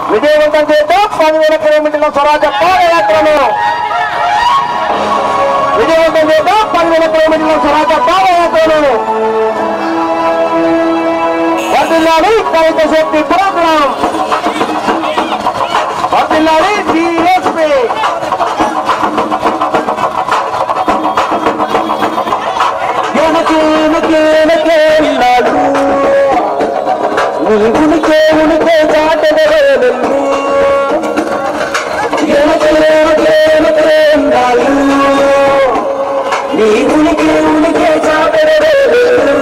విజయవంతం చేద్దాం పదివేల కిలోమీటర్ల స్వరాజ పాదయాత్రను విజయవంతం చేద్దాం పదివేల కిలోమీటర్ల స్వరాజ పాదయాత్రను వర్దిల్లాలి కవిత శక్తి ప్రోగ్రాం వర్దిల్లాలి డిఎస్పీ ఎనకేనకేనకేళ్ళాడు నీ ఉనికే ఉనికే చాటగలదు ఎనకేనకేనకేళ్ళాడు నీ ఉనికి ఉనికే చాటగలదు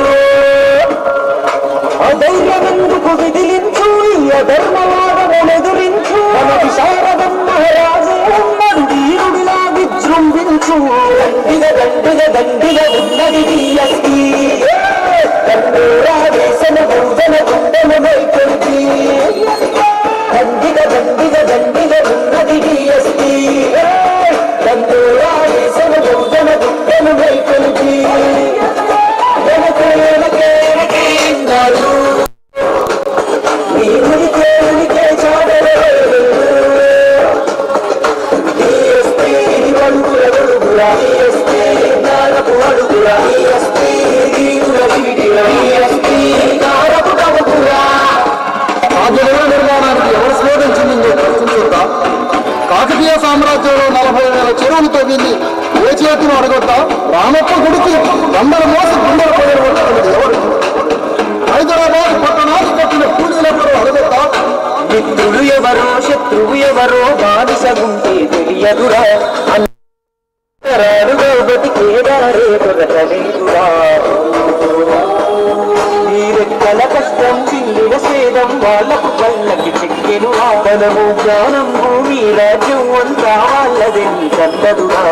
అధైర్యమెందుకు విదిలించు ఈ అధర్మవాదములెదురించు మన విశారదం మహారాజు ఉన్నడు వీరుడిలా విజృంభించు దండిగ దండిగ దండిగ ఉన్నది డిఎస్పీ దండోరా దేశన భూజన గుండెను వైకొలిపి దండిగ దండిగ దండిగ ఉన్నది డిఎస్పీ దండోరా దేశన భూజన గుండెను వైకొలిపి వెనకే వెనకే వెనకే నాడు నీ ఉనికి ఉనికి చాడలేదు DSP అడుగుల అడుగుల DSP నాలుగు అడుగుల DSP వీరుల వీడిల DSP నాలుగు అడుగుల రాజ్యగృహ నిర్మాణానికి ఎవరు స్లోదించిందో ప్రశ్నించుతా కాకతీయ సామ్రాజ్యంలో నలభై వేల చెరువులు తవ్వింది ఏ చేతిని అడగొద్దా రామప్ప గుడికి వందల మోసి గుండెల పొయ్యలు కొట్టుకున్నది ఎవరు హైదరాబాద్ పట్టణాలు కట్టిన కూలీలెవరు అడగొద్దా మిత్రులు ఎవరో శత్రువు ఎవరో బానిసగుంటే తెలియదురా అంతరాలుగా బతికేదారే దొరకలేదురా నీరెక్కల కష్టం చిల్లిన సేదం వాళ్ళకు కళ్ళకి చెక్కెనురా ధనము జ్ఞానం భూమి రాజ్యం అంతా వాళ్ళది కన్నదురా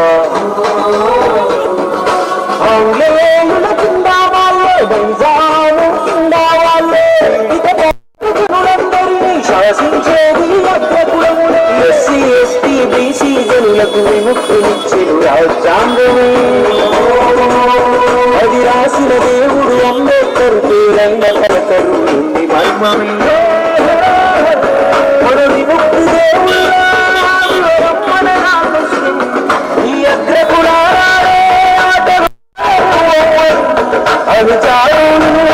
అవులేయుల కింద వాళ్ళే బైజాను కింద వాళ్ళే ఇక జనులందరినీ శాసించేది అగ్రకులమునే ఎస్సీ ఎస్టీ బీసీ జనులకు విముక్తినిచ్చెను రాజ్యాంగమే అది రాసిన దేవుడు అంబేద్కర్ పేరైన పలకరు ఉంది మర్మమే మన విముక్తి దేవుడు మన రామకృష్ణుడు. ఈ అగ్రకులారే ఆటలు అది చాలు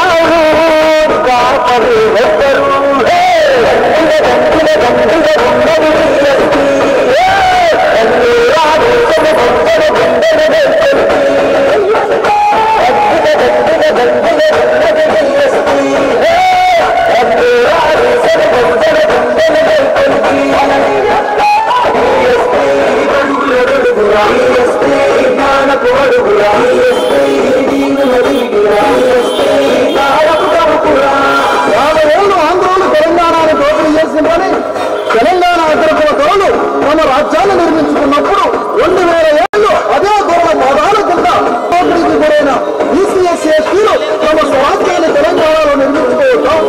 కాపరి వెద్దరు గంటిల గంటిల గుండెలు తీయస్తి అన్ని రాజుల గుండెల గుండెలు వెద్దరు గంటిల గంటిల గంటిల గుండెలు తీయస్తి అన్ని రాజుల గుండెల గుండెలు వెద్దరు యాభై ఏళ్ళు ఆంధ్రులు తెలంగాణను దోపిడీ చేసిందని తెలంగాణ అగ్రకుల కవులు తమ రాజ్యాన్ని నిర్మించుకున్నప్పుడు రెండు వేల ఏళ్ళు అదే దూరం మోదాలకుండా దోపిడీకి గురైన ఈసీఎస్ ఎస్టీలు తమ స్వరాజ్యాన్ని తెలంగాణలో నిర్మించుకోవటం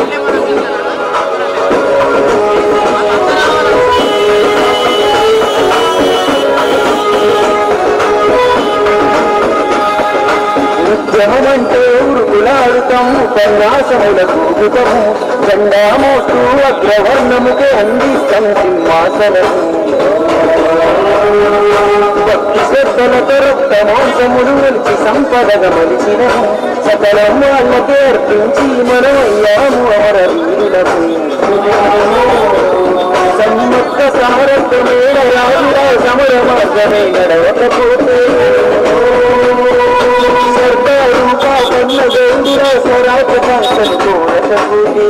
ఉద్యమమంటే ఉరుకులాడుతాం ఉపన్యాసములకు ఊగుతాము జెండా మోస్తూ అగ్రవర్ణముకు అందిస్తాం సింహాసనము భక్తి శ్రద్ధలతో రక్త మాంసములు మలిచి సంపదగా మలిచిన సకలం వాళ్ళకే అర్పించి మనం అయ్యాము అమర వీరులకు సమ్మక్క సమరత్వ మేడ రాజురా సమర మార్గమే నడవకపోతే సర్దారు పాపన్న గౌడురా స్వరాజ కాంతను కోరకపోతే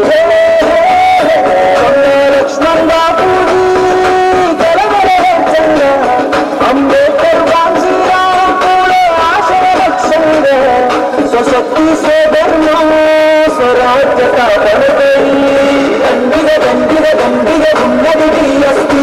లక్ష్మణ్ బాపూజీ కలవర లక్ష్యంగా అంబేద్కర్ గాంధీరావు కూడా ఆశయ లక్ష్యంగా స్వశక్తి స్వధర్మం స్వరాజ్య స్థాపనకై దండిగ దండిగ దండిగ ఉన్నది డిఎస్పీ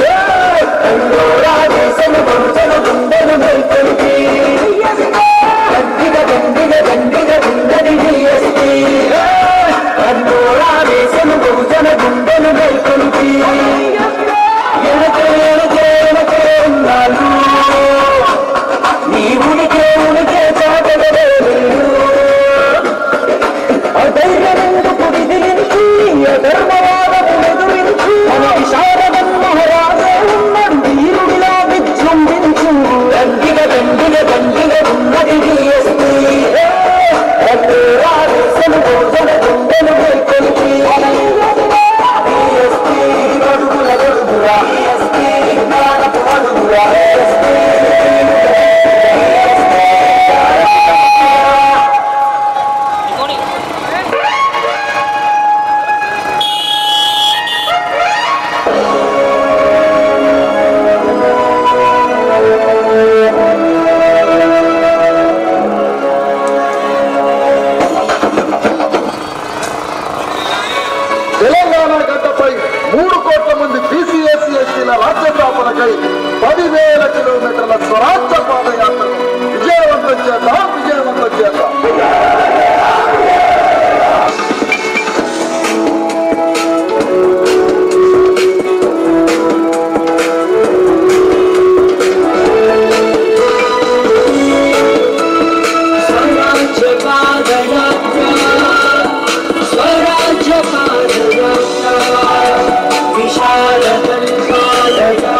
దేశము వంచన గుండెలు మేల్కొలిపి దండిగ దండిగ దండిగ ఉన్నది డిఎస్పీ అన్నోరా దేశము బహుజన గుండెలు మేల్కొలిపి ఎనకే ఎనకే ఎనకే ఉన్నాళ్ళు నీ ఉనికి ఉనికి చాటగలేదు అధైర్యమెందుకు విదిలించు తెలంగాణ గడ్డపై మూడు కోట్ల మంది బీసీఎస్సీ ఎస్టీల రాజ్య స్థాపనకై పదివేల కిలోమీటర్ల స్వరాజ్య పాదయాత్ర విజయవంతం చేద్దాం విజయవంతం చేద్దాం स्वराज्य पादयात्रा स्वराज्य पादयात्रा विशाल पादयात्रा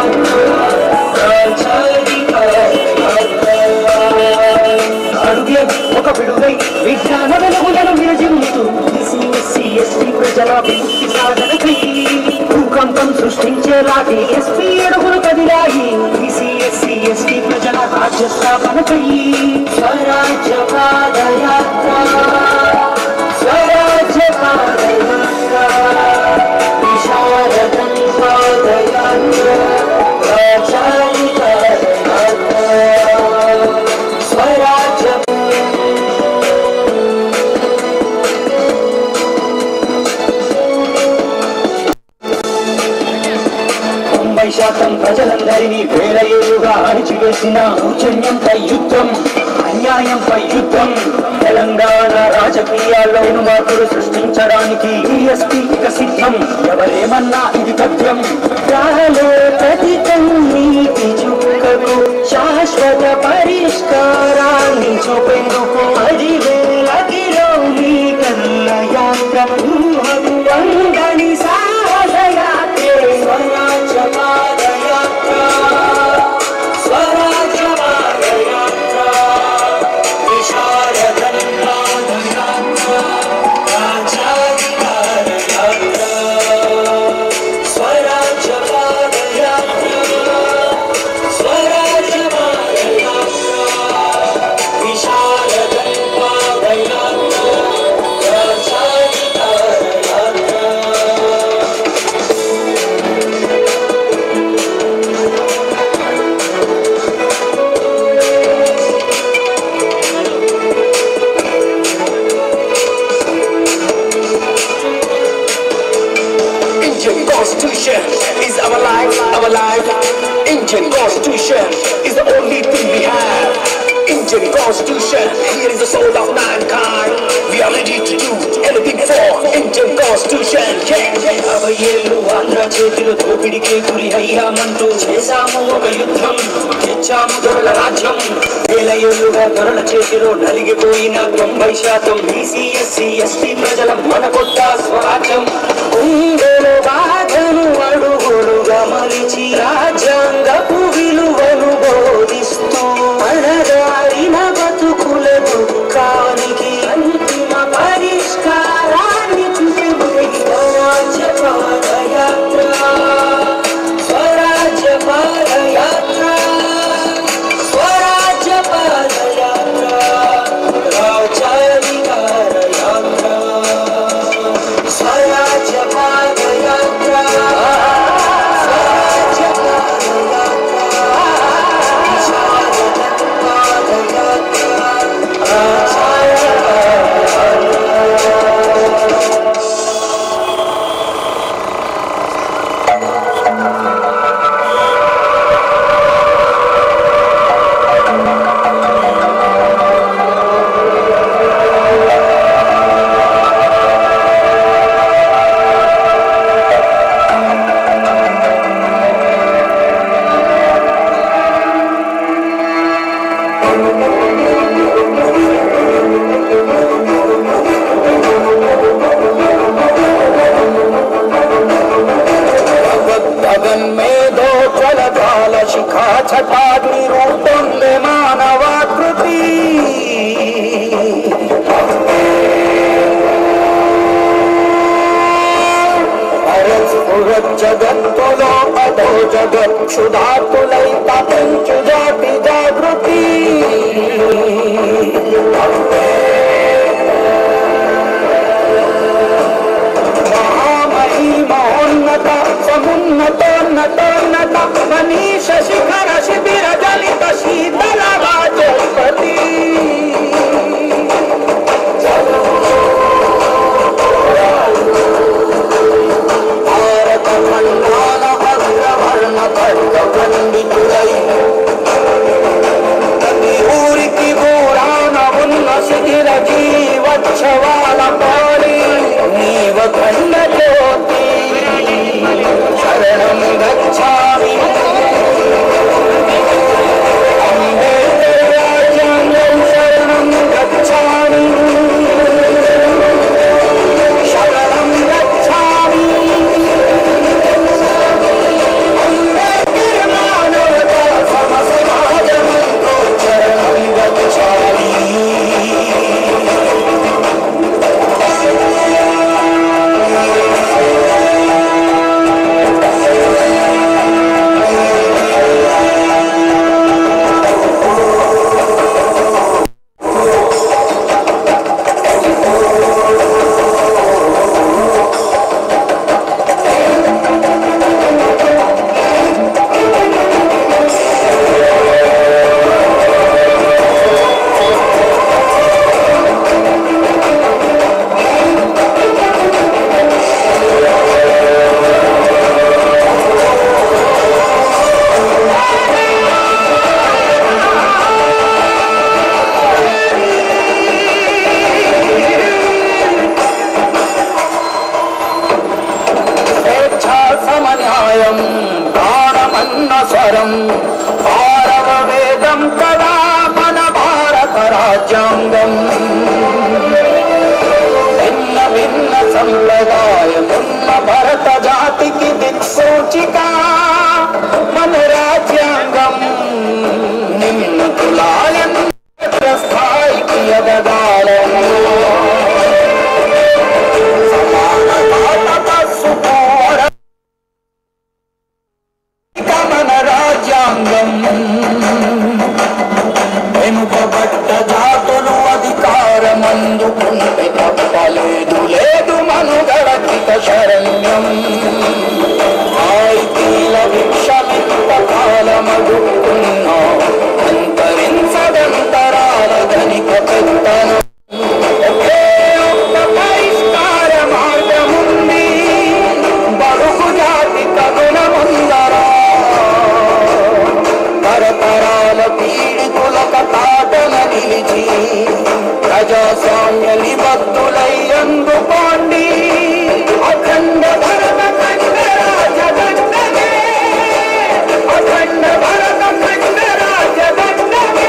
అడుగే ఒక పిడుగై విజ్ఞాన వెలుగులను విరజిమ్ముతూ ఎస్సీ ఎస్టీ ప్రజల విముక్తి సాధనకై భూకంపం సృష్టించేలాగే ఎస్పీ అడుగులు కదిలాయి బీసీ ఎస్సీ ఎస్టీ ప్రజల రాజ్య స్థాపనకై స్వరాజ్య పాదయాత్ర స్వరాజ్య పాదయాత్ర విశారదం పాదయాత్ర రాజాని పాదయాత్ర స్వరాజ్య తొంభై శాతం ప్రజలందరినీ వేల ఏళ్ళుగా అణిచివేసిన దౌర్జన్యంపై యుద్ధం అన్యాయంపై యుద్ధం తెలంగాణ రాజకీయాల్లో మార్పులు సృష్టించడానికి ఈఎస్పీ ఇక సిద్ధం ఎవరేమన్నా ఇది తథ్యం రాలే ప్రతి కన్నీటి చుక్కకు శాశ్వత పరిష్కారాన్ని చూపేందుకు పదివేల కిలోమీటర్ల యాత్ర ఊహకు అందని సాహసయాత్రే స్వరాజ్య పాదయాత్ర స్వరాజ్య పాదయాత్ర విశారదం పాదయాత్ర రాజాధికార యాత్ర స్వరాజ్య పాదయాత్ర స్వరాజ్య పాదయాత్ర విశారదం పాదయాత్ర రాజాధికార యాత్ర Indian Constitution is our life, our life. Indian Constitution is the only thing we have. Indian Constitution, here is the soul of mankind. We are ready to do anything for Indian Constitution. Yeah, yeah. యాభై ఏళ్ళు ఆంధ్ర చేతిలో దోపిడికే గురి అయ్యామంటూ చేశాము ఒక యుద్ధం తెచ్చాము దొరల రాజ్యం వేల ఏళ్ళుగా దొరల చేతిలో నలిగిపోయిన తొంభై శాతం బీసీ ఎస్సీ ఎస్టీ ప్రజల మనకొద్ద స్వరాజ్యం గుండెలో బాధను అడుగులుగా మలిచి రాజ్యాంగపు విలువను బోధిస్తూ అణగారిన బతుకుల దుఃఖానికి అంతిమ పరిష్కారాన్ని చూపే స్వరాజ్య పాదయాత్ర స్వరాజ్య పాదయాత్ర స్వరాజ్య పాదయాత్ర రాజ్యాధికార యాత్ర స్వరాజ్య పాదయాత్ర స్వరాజ్య పాదయాత్ర విశారద పాదయాత్ర రాజ్యాధికార भगन में दो चल काल शिखा छटाग्नि रूपंदे मानवाकृति స్ఫురత్ జగత్తులో అదో జగత్ క్షుధాతులై తపించు జాతి జాగృతి మహామహీ మహోన్నత సమున్నతోన్నతోన్నత మనీష శిఖర శిబిర జలిత శీతల వాచస్పతి ధర్మ న్యాయం ప్రాణమన్న స్వరం భారవ వేదం కదా మన భారత రాజ్యాంగం భిన్న భిన్న సంప్రదాయమున్న భరత జాతికి దిక్సూచిక మన రాజ్యాంగం నిన్న కులాయం స్థాయికి ఎదగాలను సమానత సుపోర మన రాజ్యాంగం వెనుకబడ్డ జాతులు అధికారమందుకుంటే తప్పలేదు లేదు మనుగడకిత శరణ్యం ఆయితీల విక్షమింత కాలమగుతున్నా అంతరించదంతరాల గణిక పెత్తనం ఒకే ఒక్క పరిష్కార మార్గముంది బడుగు జాతి తగుణముందరా తరతరాల పీడితుల కటాటన నిలిచి ప్రజాస్వామ్య నిబద్ధులై అందుకోండి అఖండ భరత ఖండ రాజదండమే అఖండ భరత ఖండ రాజదండమే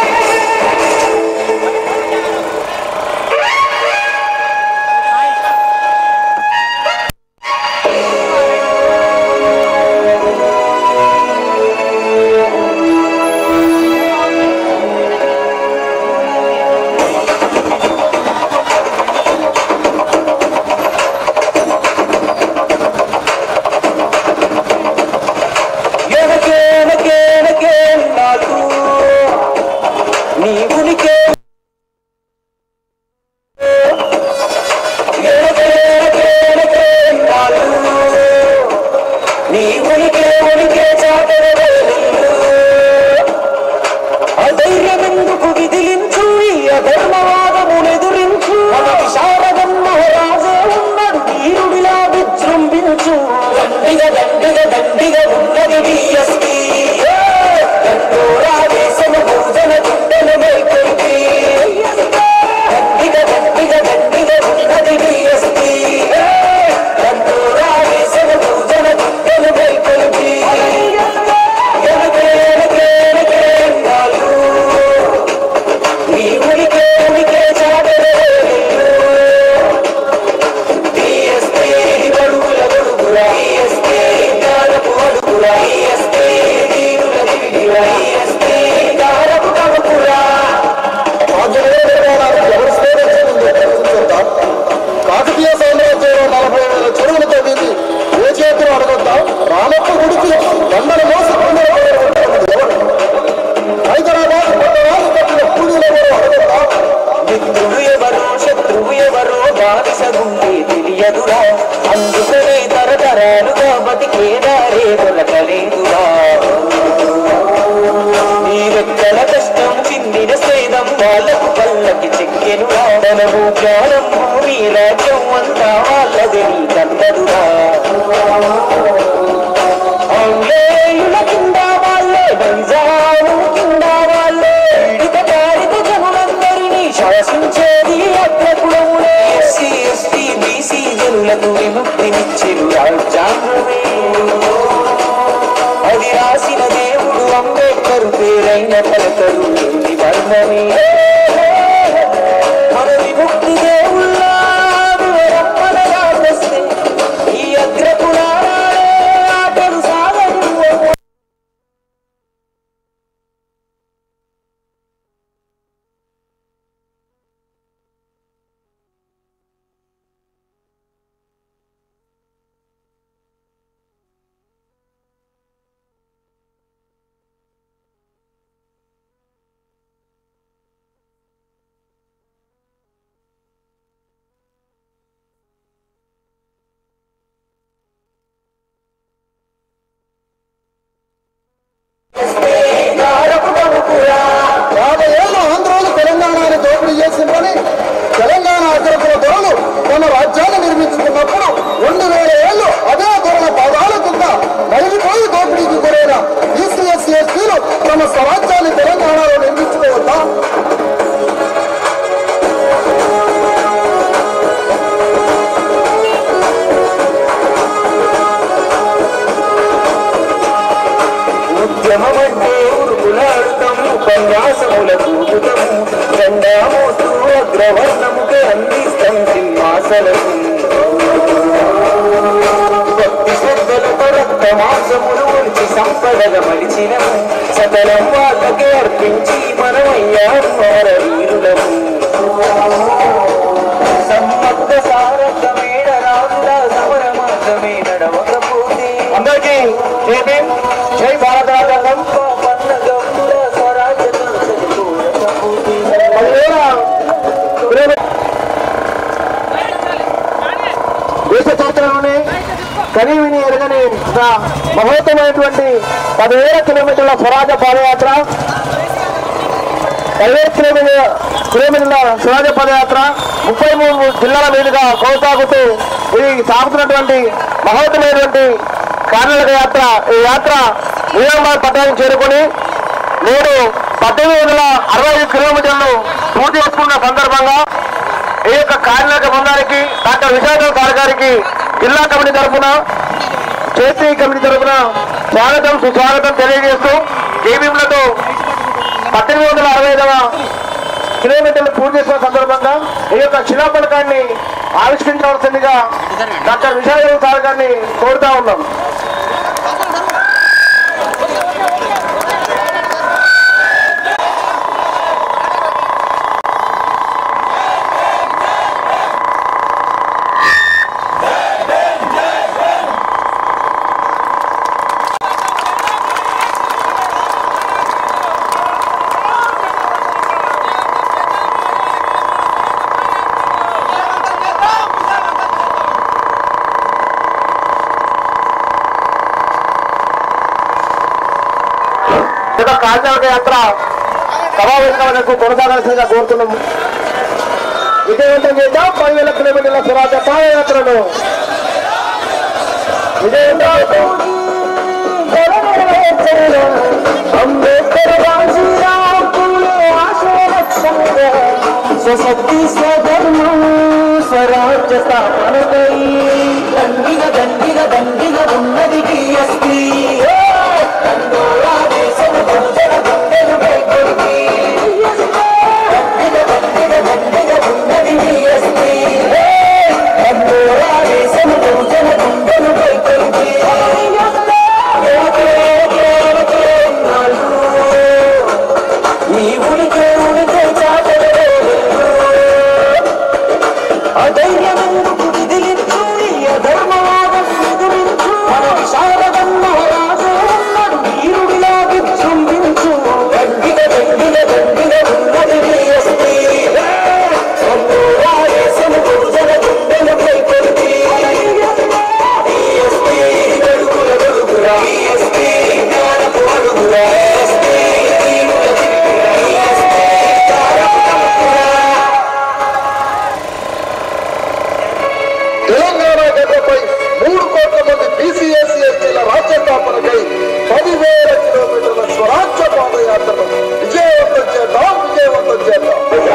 ఎనకేనకేనకే నాకు నీ ఉనికి ఎనకేనకేనకే నాకు నీ ఉనికి ఉనికి చాటరవేలు అధైర్యమెందుకు విధిలించు ఈ అధర్మవాదమునెదురించు మన విశారదం మహారాజే ఉన్నాడు వీరుడిలా విజృంభించు దండిగ దండిగ దండిగ ఉన్నది డిఎస్పీ దండోరా దేశము భోజన చుట్టను మేకొల్పి దండిగ దండిగ దండిగ ఉన్నది డిఎస్పీ దండోరా దేశము భోజన చుట్టను మేకొల్పి ఎనకేనకేనకే నాలు నీ ఉనికి ఉనికి చాటరేలు DSP గడుగుల గడుగురా DSP గారపు అడుగురా DSP దీనుల దివిడిరా DSP గారపు కడుగురా ఆంజనేయ నిర్మాణానికి ఎవరు స్వేచ్ఛించిందో ప్రశ్నించొద్దా కాకతీయ సామ్రాజ్యంలో నలభై వేల చెరువులు తవ్వింది ఏ చేతిలో అడగొద్దా రామప్ప గుడికి దండలు మోసి కుండలు పడగొట్టుకున్నది ఎవరు హైదరాబాద్ కొట్టరాలు కట్టిన కూలీలు ఎవరు అడగొద్దా మిత్రుడు ఎవరో శత్రువు ఎవరో బానిసగుండి తెలియదురా అందుకనే తరతరాలుగా బతికేదారే దొరకలేదురా నీరెక్కల కష్టం చిందిన సేదం వాళ్ళకు పల్లకి చెక్కెనురా ధనము జ్ఞానం భూమి రాజ్యం అంతా వాళ్ళది నీ కన్నదురా ఆంగ్లేయుల కింద వాళ్ళే నైజాము కింద వాళ్ళే పీడిత బాధిత జనులందరినీ శాసించేది అగ్రకులములే ఎస్సీ ఎస్టీ బీసీ జనులకు విముక్తినిచ్చెను రాజ్యాంగమే అది రాసిన దేవుడు అంబేద్కర్ పేరైన పలకరు ఎన్ని మర్మమే మన విముక్తి దేవుళ్ళ వివరమ్మనగా వస్తే ఈ అగ్రకులారాలే ఆటలు సాగదు మాసములు ఒలిచి సంపదగా మలిచినము సకలం వాళ్ళకే అర్పించి మనమయ్యాం వీరులము సమ్మక్క సారక్క మేడ రాముల సమర మార్గమే నడవకపోతే అందరికీ జై భీమ్ జై భారత రాజ్యాంగం పన్నగమ్ముల స్వరాజ్య కూడకపోతే పదివేల కిలోమీటర్ దేశ చరిత్రలోనే కనీవిని ఎరగని ఒక మహోత్తమైనటువంటి పదివేల కిలోమీటర్ల స్వరాజ్య పాదయాత్ర పదివేల కిలోమీటర్ కిలోమీటర్ల స్వరాజ్య పాదయాత్ర ముప్పై మూడు జిల్లాల మీదుగా కొనసాగుతూ ఇది సాగుతున్నటువంటి మహోత్తమైనటువంటి కార్మిక యాత్ర ఈ యాత్ర నిజామాబాద్ పట్టణానికి చేరుకొని నేడు పద్దెనిమిది వందల అరవై ఐదు కిలోమీటర్లు పూర్తి చేసుకున్న సందర్భంగా ఈ యొక్క కార్మిక బృందానికి డాక్టర్ విశాఖ సార్ గారికి జిల్లా కమిటీ తరఫున చేతి కమిటీ తరఫున స్వాగతం సుస్వాగతం తెలియజేస్తూ జేబీలతో పద్దెనిమిది వందల అరవై ఐదవ కిలోమీటర్లు పూర్తి చేసిన సందర్భంగా ఈ యొక్క శిలాఫలకాన్ని ఆవిష్కరించవలసిందిగా డాక్టర్ విశాఖ సార్ గారిని కోరుతా ఉన్నాం ఇక కాల్చాలక యాత్ర సభావేదికలకు కొనసాగాల్సిందిగా కోరుతున్నాము విజయవంతం చేద్దాం పదివేల కిలోమీటర్ల స్వరాజ్య పాదయాత్రను విజయవంతం చేద్దాం. అంబేద్కర్ రాజీరావు పూలే ఆశయ లక్ష్యంగా స్వశక్తి స్వధర్మం స్వరాజ్య స్థాపనకై దండిగ దండిగ దండిగ ఉన్నది టీఎస్పీ దేశం దండన దండను కైకొడికి దండిగ దండిగ దండిగ ఉన్నది టీఎస్పీ దేశం దండన దండను కైకొడికి నీ ఉనికి ఉనికి చాటలు అధైర్యమెందుకు విదిలించు నీ అధర్మవాదం ఎదురించు మన విశారదన్న రాజు ఉన్నాడు వీరుడిలా విజృంభించు దండిగ దండిగ దండిగ ఉన్నది DSP. దేశం దుర్జన గుండెలపై కొలిపి DSP వెలుగుల వెలుగురా DSP జ్ఞానపు అడుగురా DSP వీరుల దిక్కురా DSP తారపు తలుపురా తెలంగాణ గడ్డపై మూడు కోట్ల మంది బీసీఎస్సీ ఎస్టీల రాజ్య స్థాపనకై పదివేల కిలోమీటర్ల స్వరాజ్య పాదయాత్రను విజయవంతం చేద్దాం విజయవంతం చేద్దాం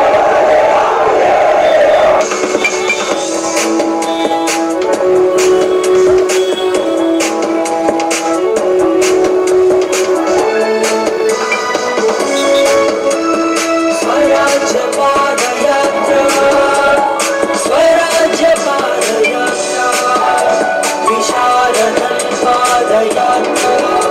स्वराज्य पादयात्रा स्वराज्य पादयात्रा विशारदं पादयात्रा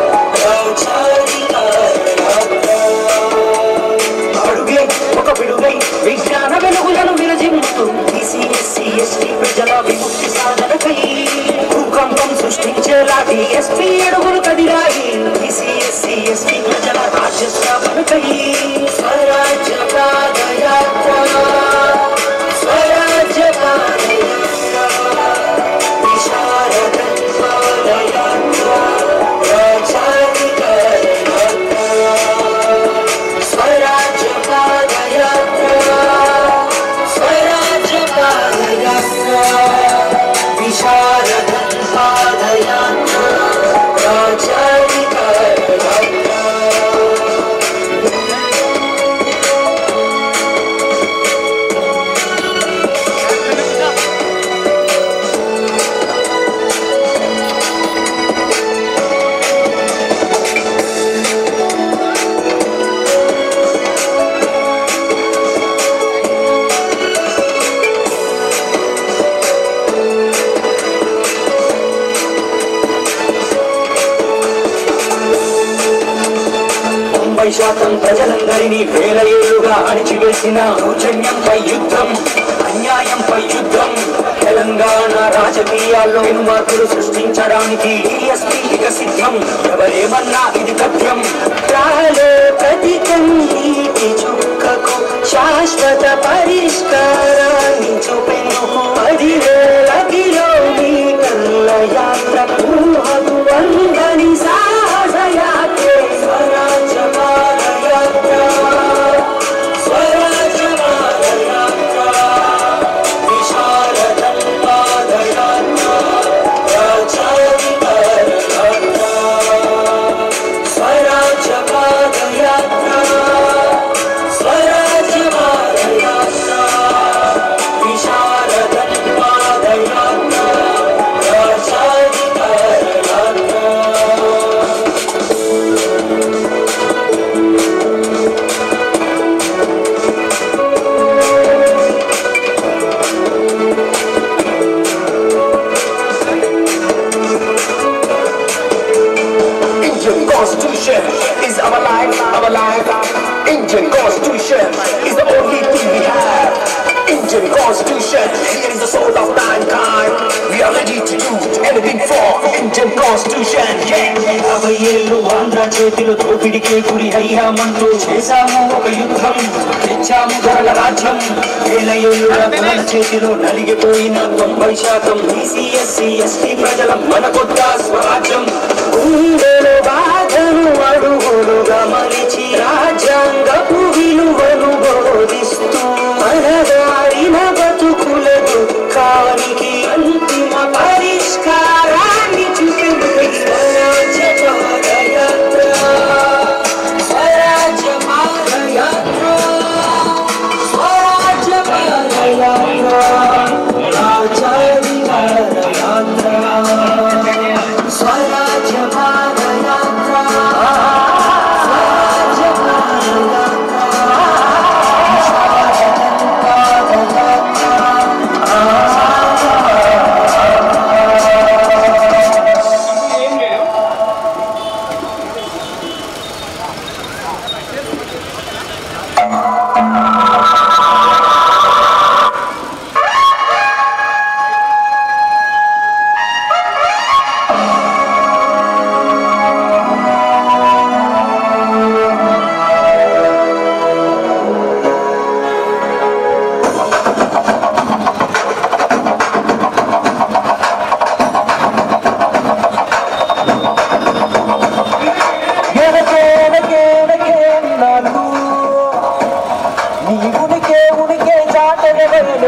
అడుగే ఒక పిడుగై విజ్ఞాన వెలుగులను విరజిమ్ముతూ బీసీఎస్సీ ఎస్టీ ప్రజల విముక్తి సాధనకై భూకంపం సృష్టించేలా డిఎస్పీ అడుగులు కదిలాయి బీసీఎస్సీ ఎస్టీ ప్రజల రాజ్య స్థాపనకై స్వరాజ్య పాదయాత్ర స్వరాజ్య పాదయాత్ర విశారదం పాదయాత్ర రాజ్యాధికార యాత్ర స్వరాజ్య పాదయాత్ర స్వరాజ్య పాదయాత్ర విశారదం పాదయాత్ర రాజ్యాధికార తొంభై శాతం ప్రజలందరినీ వేల ఏళ్లుగా అణిచివేసిన దౌర్జన్యంపై యుద్ధం అన్యాయంపై యుద్ధం తెలంగాణ రాజకీయాల్లో మార్పులు సృష్టించడానికి DSP ఇక సిద్ధం ఎవరేమన్నా ఇది తథ్యం ప్రాలో ప్రతి కన్నీటి చుక్కకు శాశ్వత పరిష్కారాన్ని చూపెందుకు పదివేల కిలోమీటర్ల యాత్రకు అదు అందని సాహస యాత్ర స్వరాజ్య పాదయాత్ర స్వరాజ్య పాదయాత్ర విశారదం పాదయాత్ర రాజ్యాధికార యాత్ర స్వరాజ్య పాదయాత్ర స్వరాజ్య పాదయాత్ర విశారదం పాదయాత్ర రాజ్యాధికార యాత్ర Indian Constitution is our life, our life. Indian Constitution is the only thing we have. Indian Constitution, here is the soul of mankind. We are ready to do anything for Indian Constitution. Yeah. యాభై ఏళ్ళు ఆంధ్ర చేతిలో దోపిడికే గురి అయ్యామంటూ చేశాము ఒక యుద్ధం తెచ్చాము ధరల రాజ్యం వేల ఏళ్ళుల ధరల చేతిలో నలిగిపోయిన తొంభై శాతం బీసీ ఎస్సీ ఎస్టీ ప్రజల మనకొద్ద స్వరాజ్యం గుండెలో బాధను అడుగులుగా మలిచి రాజ్యాంగపు విలువను బోధిస్తూ మనదారిన బతుకుల దుఃఖానికి అంతిమ పరిష్కారాన్ని చూపెందుకు స్వరాజ్య పాదయాత్ర స్వరాజ్య పాదయాత్ర స్వరాజ్య పాదయాత్ర రాజ్యాధికార యాత్ర స్వరాజ్య పాదయాత్ర స్వరాజ్య నీ ఉనికే ఉనికే చాటగలదు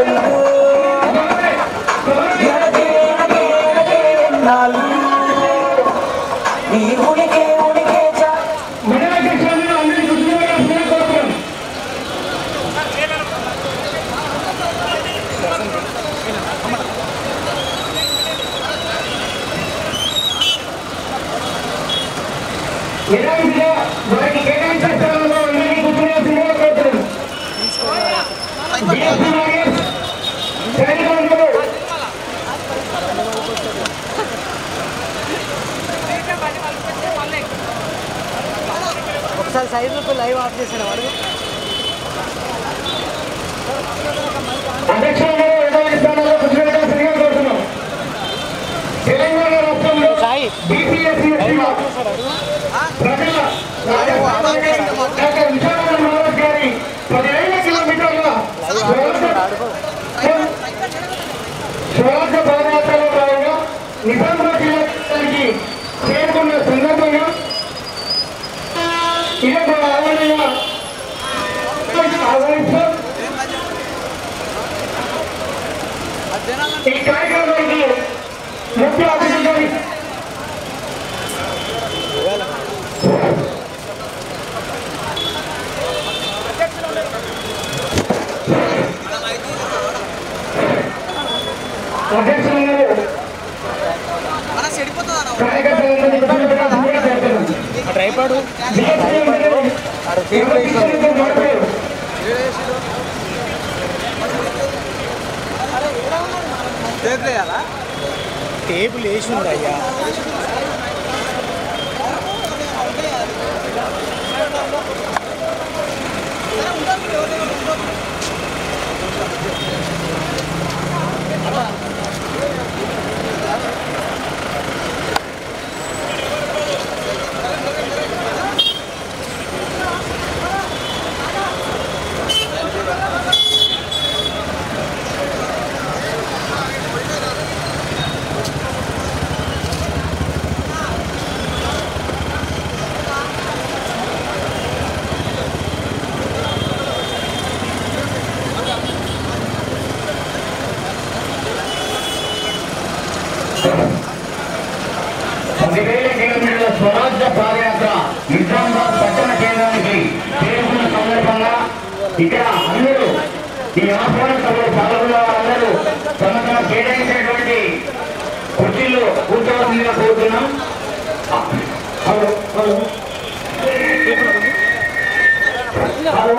నీ ఉనికే ఉనికే చాట యథావిధిగా వారికి కేటాయించిన స్థలంలో అందరినీ కూర్చునేసిందిగా కోరుతున్నాను. బిఎస్సీ వారియర్స్, సైనికులందరూ ఒకసారి సైడ్లకు లైవ్ ఆఫ్ చేశాను వాడు అధ్యక్షులు యథావిధి స్థానంలో కూర్చునేసిందిగా కోరుతున్నాం. తెలంగాణ రాష్ట్రంలో సాయి బీపీఎస్సీ ప్రజల డాక్టర్ విశాఖ మహారాజ్ గారి పదివేల కిలోమీటర్ల స్వరాజ్య పాదయాత్రలో భాగంగా నిజామాబాద్ జిల్లాకి చేరుకున్న సందర్భంగా ఇదొక ఆహ్వానంగా ఆహ్వానిస్తూ ఈ కార్యక్రమానికి ముఖ్య అతిథిగా అధ్యక్షులు గారు కార్యకర్తలందరినీ కూర్చోబెట్టాల్సిందిగా కోరుతున్నాను. ట్రైపాడు బిఎస్పీ అందరూ ఎవరి ఇష్టంతో మాట్లాడారు. టేబుల్ వేసి ఉంది అయ్యా పదివేల కిలోమీటర్ల స్వరాజ్య పాదయాత్ర నిజామాబాద్ పట్టణ కేంద్రానికి చేరుకున్న సందర్భంగా ఇక్కడ అందరూ ఈ ఆహ్వాన సభలో పాల్గొన్న వారందరూ తమ తమ కేటాయించినటువంటి కుర్చీలు కూర్చోవలసిందిగా కోరుతున్నాం hello hello hello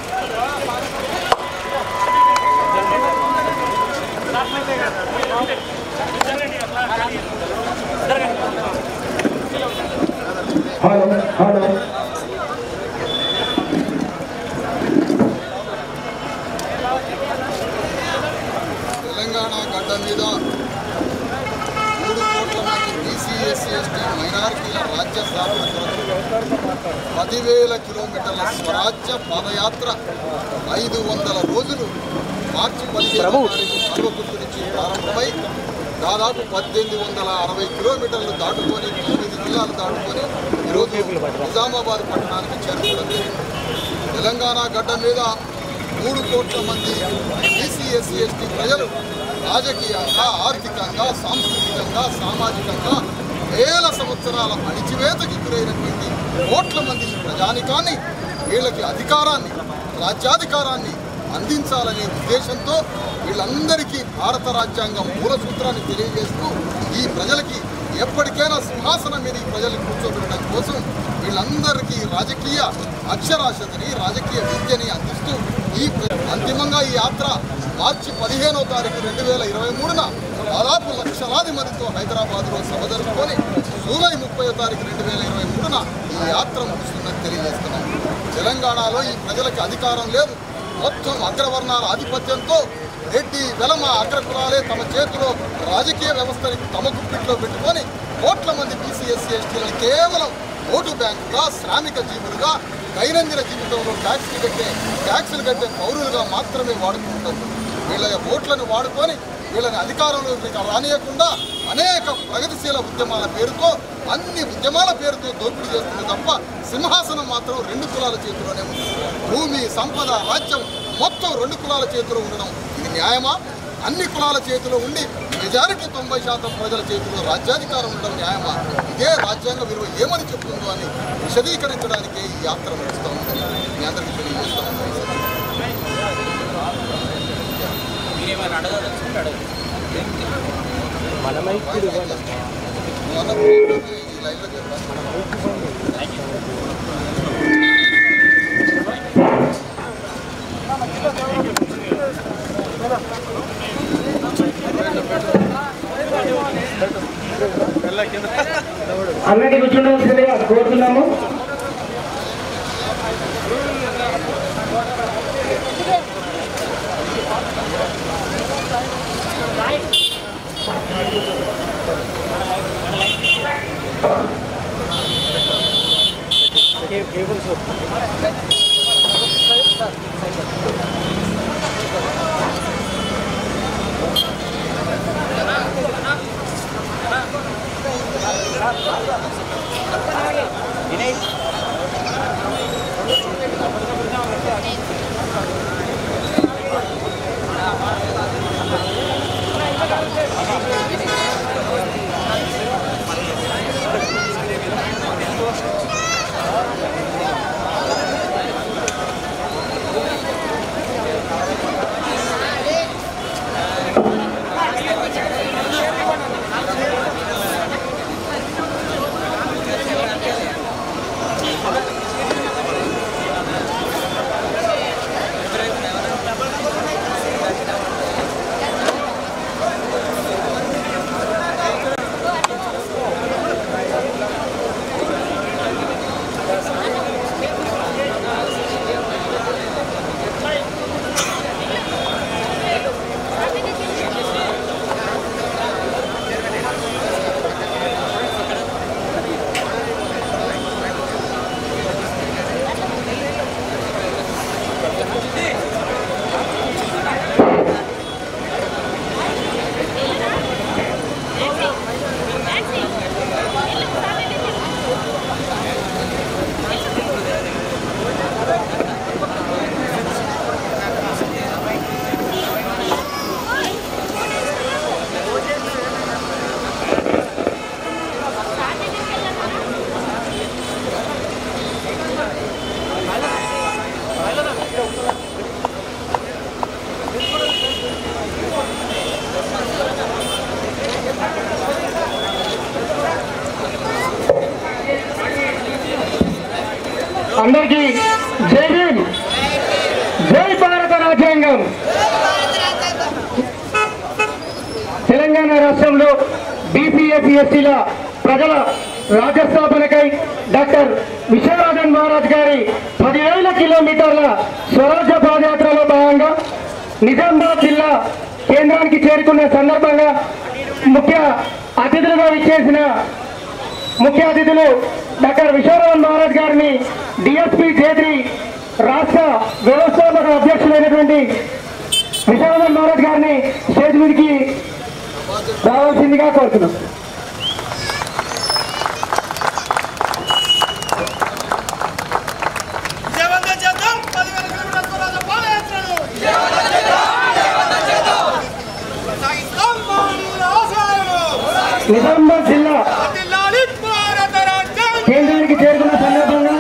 hello hello Telangana గడ్డ మీద మూడు కోట్ల మంది బీసీ ఎస్సీ ఎస్టీ మైనారిటీల రాజ్య స్థాపన కొరకు పదివేల కిలోమీటర్ల స్వరాజ్య పాదయాత్ర ఐదు వందల రోజులు మార్చి పదిహేను తారీఖు కల్వకుర్తి నుంచి ప్రారంభమై దాదాపు పద్దెనిమిది వందల అరవై కిలోమీటర్లు దాటుకొని తొమ్మిది జిల్లాలు దాటుకొని ఈరోజు నిజామాబాద్ పట్టణానికి చేరుకోవడం జరిగింది తెలంగాణ గడ్డ మీద మూడు కోట్ల మంది బీసీ ఎస్సీ ఎస్టీ ప్రజలు రాజకీయంగా ఆర్థికంగా సాంస్కృతికంగా సామాజికంగా వేల సంవత్సరాల అణిచివేతకి గురైనటువంటి కోట్ల మంది ఈ ప్రజానికాన్ని వీళ్ళకి అధికారాన్ని రాజ్యాధికారాన్ని అందించాలనే ఉద్దేశంతో వీళ్ళందరికీ భారత రాజ్యాంగం మూల సూత్రాన్ని తెలియజేస్తూ ఈ ప్రజలకి ఎప్పటికైనా సింహాసనం మీద ఈ ప్రజల్ని కూర్చోబెట్టడం కోసం వీళ్ళందరికీ రాజకీయ అక్షరాస్యతని రాజకీయ విద్యని అందిస్తూ ఈ ప్ర- అంతిమంగా ఈ యాత్ర మార్చి పదిహేనో తారీఖు రెండు వేల ఇరవై మూడున దాదాపు లక్షలాది మందితో హైదరాబాద్లో సభ జరుపుకొని జూలై ముప్పై తారీఖు రెండు వేల ఇరవై మూడున ఈ యాత్ర ముగుస్తుందని తెలియజేస్తున్నాం తెలంగాణలో ఈ ప్రజలకు అధికారం లేదు మొత్తం అగ్రవర్ణాల ఆధిపత్యంతో రెడ్డి వెలమ అగ్రకులాలే తమ చేతిలో రాజకీయ వ్యవస్థని తమ గుప్పిట్లో పెట్టుకొని కోట్ల మంది బీసీ ఎస్సీ ఎస్టీలను కేవలం ఓటు బ్యాంకుగా శ్రామిక జీవులుగా దైనందిన జీవితంలో ట్యాక్స్లు కట్టే ట్యాక్సులు కట్టే పౌరులుగా మాత్రమే వాడుకుంటారు వీళ్ళ ఓట్లను వాడుకొని వీళ్ళని అధికారంలోకి రానియకుండా అనేక ప్రగతిశీల ఉద్యమాల పేరుతో అన్ని ఉద్యమాల పేరుతో దోపిడీ చేస్తుంది తప్ప సింహాసనం మాత్రం రెండు కులాల చేతిలోనే ఉంది భూమి సంపద రాజ్యం మొత్తం రెండు కులాల చేతిలో ఉండడం ఇది న్యాయమా అన్ని కులాల చేతిలో ఉండి మెజారిటీ తొంభై శాతం ప్రజల చేతిలో రాజ్యాధికారం ఉండడం న్యాయమా ఇదే రాజ్యాంగ విలువ ఏమని చెప్తుందో అని విశదీకరించడానికే ఈ యాత్ర నడుస్తూ ఉంది మీ అందరికీ తెలియజేస్తా ఉన్నాను ఈ లైన్లో చెప్పాను అందరికీ కూర్చుండవలసిందిగా కోరుతున్నాము అందరికీ జై భీమ్ జై భారత రాజ్యాంగం తెలంగాణ రాష్ట్రంలో బీసీఎస్సీ ఎస్టీల ప్రజల రాజ్యస్థాపనకై డాక్టర్ విశ్వరాజన్ మహారాజ్ గారి పదివేల కిలోమీటర్ల స్వరాజ్య పాదయాత్రలో భాగంగా నిజామాబాద్ జిల్లా కేంద్రానికి చేరుకున్న సందర్భంగా ముఖ్య అతిథులుగా విచ్చేసిన ముఖ్య అతిథులు డాక్టర్ విశ్వరాజన్ మహారాజ్ గారిని డిఎస్పీ జేద్రి రాష్ట్ర వ్యవస్థాపక అధ్యక్షులైనటువంటి విశ్వనాథన్ మహారాజ్ గారిని స్టేజ్ మీదకి రావాల్సిందిగా కోరుతున్నాం నిజామాబాద్ జిల్లా కేంద్రానికి చేరుకున్న సందర్భంగా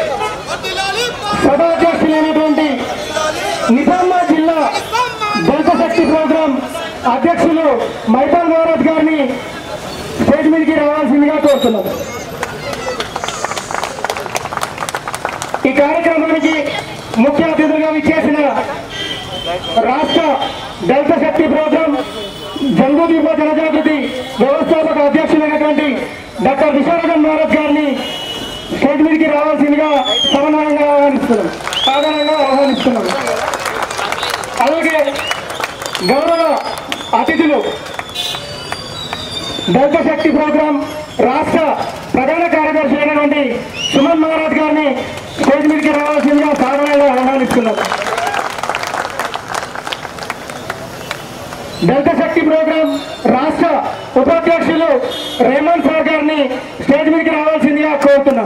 సభాధ్యక్షులైనటువంటి నిజామాబాద్ జిల్లా దళిత శక్తి ప్రోగ్రాం అధ్యక్షులు మైపాల్ మహారాజ్ గారిని స్టేజ్ మీదకి రావాల్సిందిగా కోరుతున్నాం ఈ కార్యక్రమానికి ముఖ్య అతిథులుగా విచ్చేసిన రాష్ట్ర దళిత శక్తి ప్రోగ్రాం జంబూదీప జనజాగృతి వ్యవస్థాపక అధ్యక్షులైనటువంటి డాక్టర్ విశ్వనాథన్ మహారాజ్ గారిని స్టేజ్ మీదకి రావాల్సిందిగా సమానంగా ఆహ్వానిస్తున్నాం సాధారణంగా ఆహ్వానిస్తున్నాం అలాగే గౌరవ అతిథులు దళిత శక్తి ప్రోగ్రాం రాష్ట్ర ప్రధాన కార్యదర్శి అయినటువంటి సుమన్ మహారాజ్ గారిని స్టేజ్ మీదకి రావాల్సిందిగా సాధారణంగా ఆహ్వానిస్తున్నాం దళిత శక్తి ప్రోగ్రాం రాష్ట్ర ఉపాధ్యక్షులు రేమంత్ సార్ గారిని స్టేజ్ మీదకి రావాల్సిందిగా కోరుతున్నాం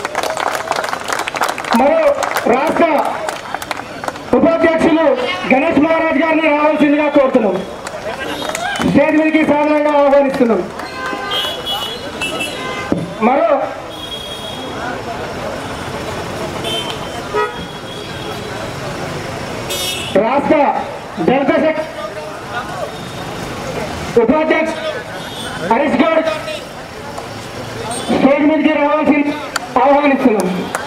మరో రాష్ట్ర ఉపాధ్యక్షులు గణేష్ మహారాజ్ గారిని రావాల్సిందిగా కోరుతున్నాం స్టేజ్ మీదకి సాధారణంగా ఆహ్వానిస్తున్నాం మరో రాష్ట్ర దళిత శక్తి ఉపాధ్యక్ష హరీష్ గౌడ్ స్టేజ్ మీదకి రావాల్సింది ఆహ్వానిస్తున్నాం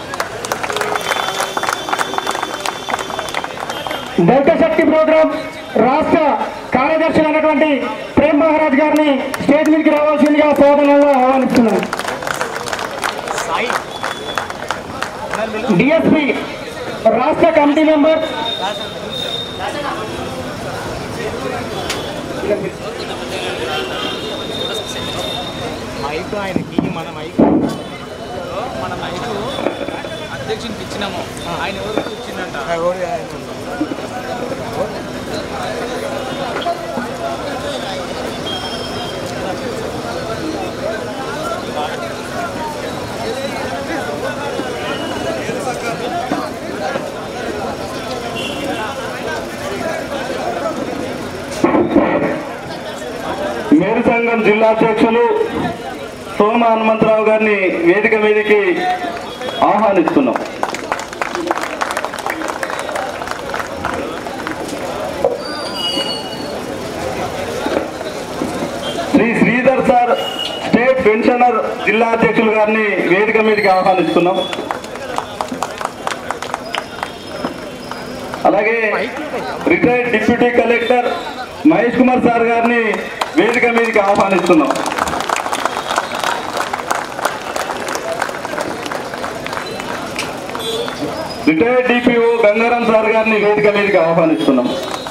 దళిత శక్తి ప్రోగ్రాం రాష్ట్ర కార్యదర్శి అయినటువంటి ప్రేమ్ మహారాజ్ గారిని స్టేజ్ మీదకి రావాల్సిందిగా సోదనంగా ఆహ్వానిస్తున్నాం డిఎస్పి రాష్ట్ర కమిటీ మెంబర్ మైక్ ఆయనకి మన మైక్ మన మైకు అధ్యక్షునికి ఇచ్చినాము ఆయన ఎవరికి ఇచ్చిందంట మేరు సంఘం జిల్లా అధ్యక్షులు సోమ హనుమంతరావు గారిని వేదిక మీదకి ఆహ్వానిస్తున్నాం Shri Sridhar sir state pensioner జిల్లా అధ్యక్షులు గారిని వేదిక మీదకి ఆహ్వానిస్తున్నాం అలాగే retired deputy collector Mahesh Kumar sir గారిని వేదిక మీదకి ఆహ్వానిస్తున్నాం రిటైర్డ్ డిపిఓ గంగారాం సార్ గారిని వేదిక మీదకి ఆహ్వానిస్తున్నాం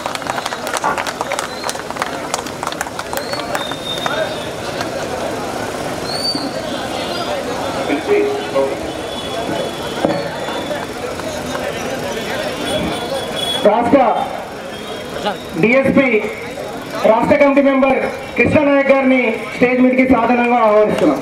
రాష్ట్ర డిఎస్పి రాష్ట్ర కమిటీ మెంబర్ కృష్ణ నాయక్ గారిని స్టేజ్ మీదకి సాధనంగా ఆహ్వానిస్తున్నాం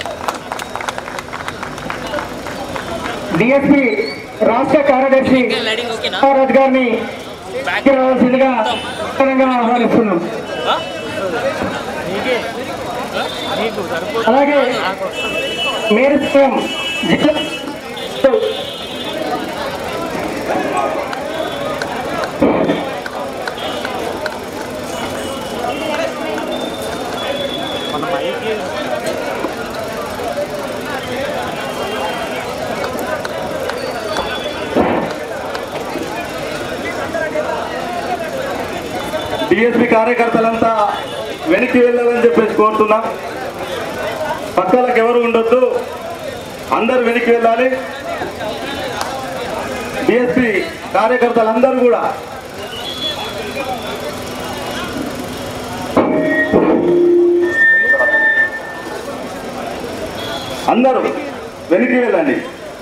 డిఎస్పి రాష్ట్ర కార్యదర్శి రాజ్ గారిని ఇక్కడికి రావాల్సిందిగా సాధనంగా ఆహ్వానిస్తున్నాం నీకు సరిపో అలాగే మేరు సంఘం జిల్లా మన మైక్ డిఎస్పి కార్యకర్తలంతా వెనక్కి వెళ్ళాలని చెప్పేసి కోరుతున్నాం పక్కలకు ఎవరు ఉండొద్దు అందరూ వెనక్కి వెళ్ళాలి డిఎస్పి కార్యకర్తలందరూ కూడా అందరూ వెనక్కి వెళ్ళండి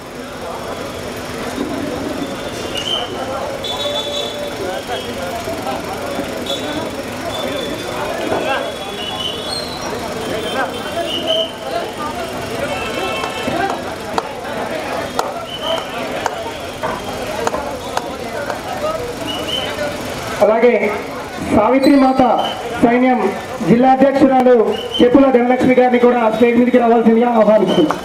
అలాగే సావిత్రి మాత సైన్యం జిల్లా అధ్యక్షురాలు చెప్పుల ధనలక్ష్మి గారిని కూడా స్టేజ్ మీదకి రావాల్సిందిగా ఆహ్వానిస్తున్నాం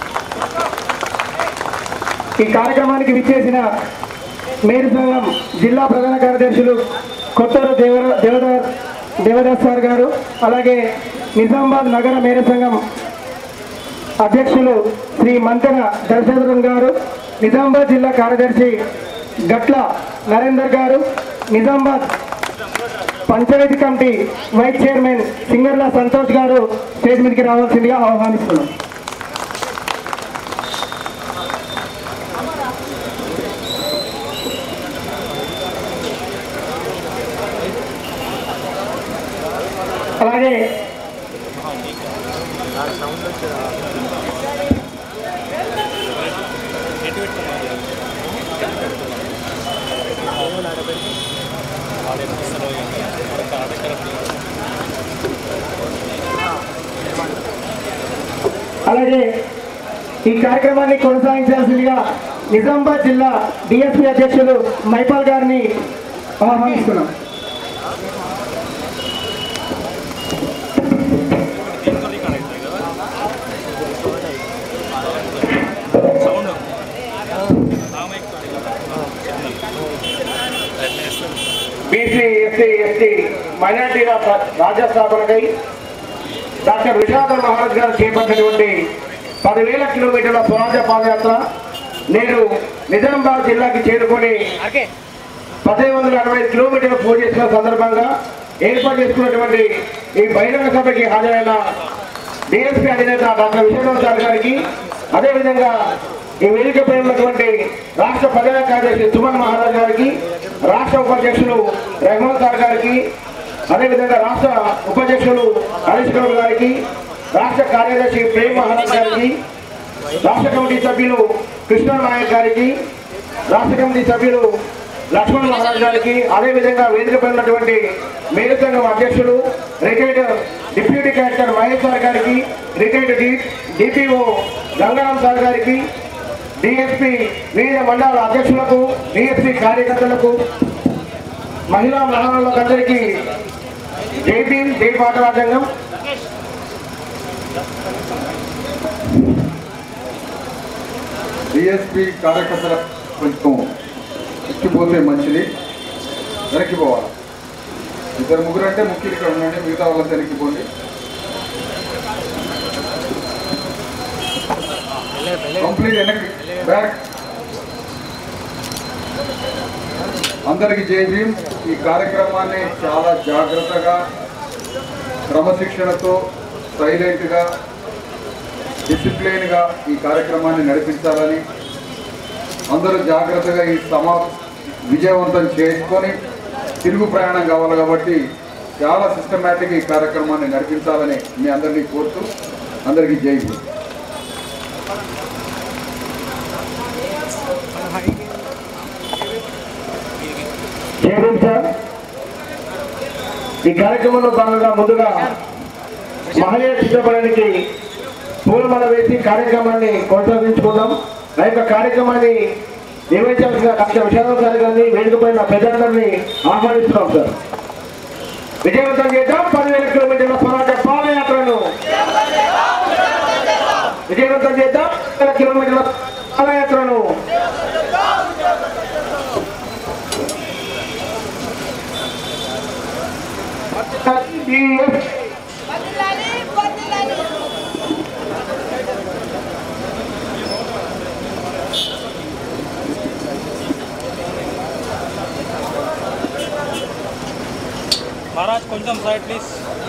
ఈ కార్యక్రమానికి విచ్చేసిన మేరు సంఘం జిల్లా ప్రధాన కార్యదర్శులు కొత్తూరు దేవర దేవదార్ దేవదాస్ సార్ గారు అలాగే నిజామాబాద్ నగర మేర సంఘం అధ్యక్షులు శ్రీ మంతెన దశరథన్ గారు నిజామాబాద్ జిల్లా కార్యదర్శి గట్ల నరేందర్ గారు Nizamabad panchayat committee vice chairman Singarla Santosh గారు స్టేజ్ మీదకి రావాల్సిందిగా ఆహ్వానిస్తున్నాం అలాగే అలాగే ఈ కార్యక్రమాన్ని కొనసాగించాల్సిందిగా నిజామాబాద్ జిల్లా డిఎస్పీ అధ్యక్షులు మైపాల్ గారిని ఆహ్వానిస్తున్నాం బీసీ ఎస్సీ ఎస్టీ మైనార్టీల రాజ్య స్థాపనకై డాక్టర్ విశ్వనాథన్ మహారాజ్ గారు చేపట్టినటువంటి పదివేల కిలోమీటర్ల స్వరాజ్య పాదయాత్ర నేడు నిజామాబాద్ జిల్లాకి చేరుకొని పదిహేను వందల అరవై ఐదు కిలోమీటర్లు పూజ చేసిన సందర్భంగా ఏర్పాటు చేసుకున్నటువంటి ఈ బహిరంగ సభకి హాజరైన డిఎస్పీ అధినేత డాక్టర్ విశ్వనాథ్ సార్ గారికి అదేవిధంగా ఈ వేదికపై ఉన్నటువంటి రాష్ట్ర ప్రధాన కార్యదర్శి సుమన్ మహారాజ్ గారికి రాష్ట్ర ఉపాధ్యక్షులు రెహమాన్ సార్ గారికి అదేవిధంగా రాష్ట్ర ఉపాధ్యక్షులు హరీష్ గౌడ్ గారికి రాష్ట్ర కార్యదర్శి ప్రేమ్ మహారాజ్ గారికి రాష్ట్ర కమిటీ సభ్యులు కృష్ణ నాయక్ గారికి రాష్ట్ర కమిటీ సభ్యులు లక్ష్మణ్ మహారాజ్ గారికి అదేవిధంగా వేదికపై ఉన్నటువంటి మేలు సంఘం అధ్యక్షులు retired deputy collector Mahesh sir గారికి retired D DPO Gangaram sir గారికి డిఎస్పి వివిధ మండల అధ్యక్షులకు డిఎస్పి కార్యకర్తలకు మహిళా మహానులకు అందరికీ జై భీమ్ జై పాట రాజ్యాంగం డిఎస్పి కార్యకర్తల కొంచెం ఎక్కిపోతే మంచిది వెనక్కి పోవాలి ఇద్దరు ముగ్గురు అంటే ముఖ్యులు ఇక్కడ ఉండండి మిగతా వాళ్ళంతా వెనక్కిపోండి కంప్లీట్ వెనక్కి బ్యాక్ అందరికి జై భీమ్ ఈ కార్యక్రమాన్ని చాలా జాగ్రత్తగా క్రమశిక్షణతో సైలెంట్గా డిసిప్లిన్గా ఈ కార్యక్రమాన్ని నడిపించాలని అందరూ జాగ్రత్తగా ఈ సమా విజయవంతం చేసుకొని తిరుగు ప్రయాణం కావాలి కాబట్టి చాలా సిస్టమేటిక్ ఈ కార్యక్రమాన్ని నడిపించాలని మీ అందరినీ కోరుతూ అందరికీ జై భీమ్ జై భీమ్ సార్ ఈ కార్యక్రమంలో భాగంగా ముందుగా మహనీయ చిత్రపటానికి పూలమాల వేసి కార్యక్రమాన్ని కొనసాగించుకుందాం ఆ యొక్క కార్యక్రమాన్ని నిర్వహించాల్సిన డాక్టర్ విశాఖ సార్ గారిని వేదికపైన పెద్దలందరినీ ఆహ్వానిస్తున్నాం సార్ విజయవంతం చేద్దాం పదివేల కిలోమీటర్ల పోరాట పాదయాత్రను విజయవంతం చేద్దాం వేల కిలోమీటర్ల పాదయాత్రను మహారాజ్ కొంచెం సైడ్ ప్లీజ్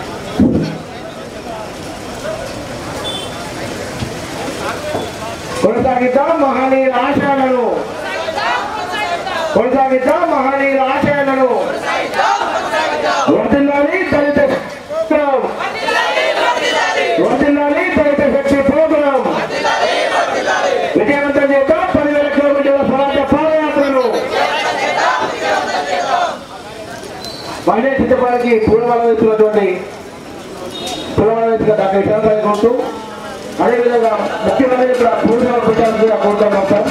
కొనసాగిద్దాం మహనీయుల ఆశయాలను కొనసాగిద్దాం మహనీయుల ఆశయాలను వర్దిల్లాలి దళిత ప్రోగ్రాం వర్దిల్లాలి దళిత శక్తి ప్రోగ్రాం విజయవంతం చేద్దాం పదివేల కిలోమీటర్ల స్వరాజ్య పాదయాత్రను మహిళా చిత్తపాలకి పూలమాల వేస్తున్నటువంటి పూలమాల వేసిన డాక్టర్ విశాల్ పాల్గొంటూ అదేవిధంగా ముఖ్యమంత్రి ఇక్కడ పూర్తిగా పెట్టాలని కోరుతున్నాం సార్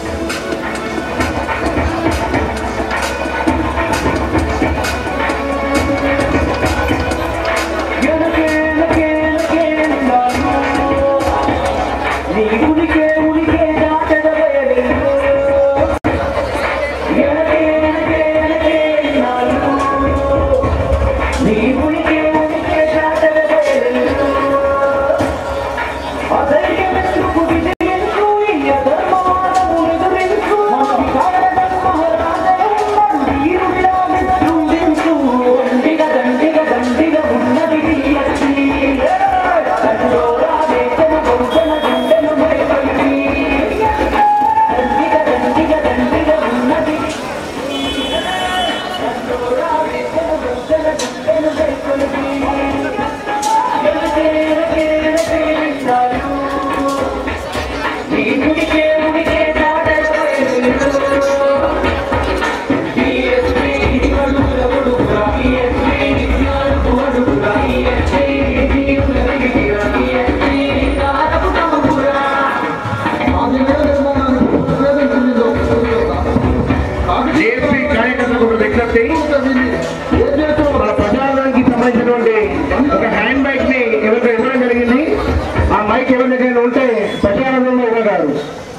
జేపీ కార్యకర్తలకు ఒక విజ్ఞప్తి మన ప్రజానికి సంబంధించినటువంటి ఒక హ్యాండ్ మైక్ ని ఎవరికి ఇవ్వడం జరిగింది ఆ మైక్ ఎవరి దగ్గర ఉంటే ప్రజానందంలో ఇవ్వగారు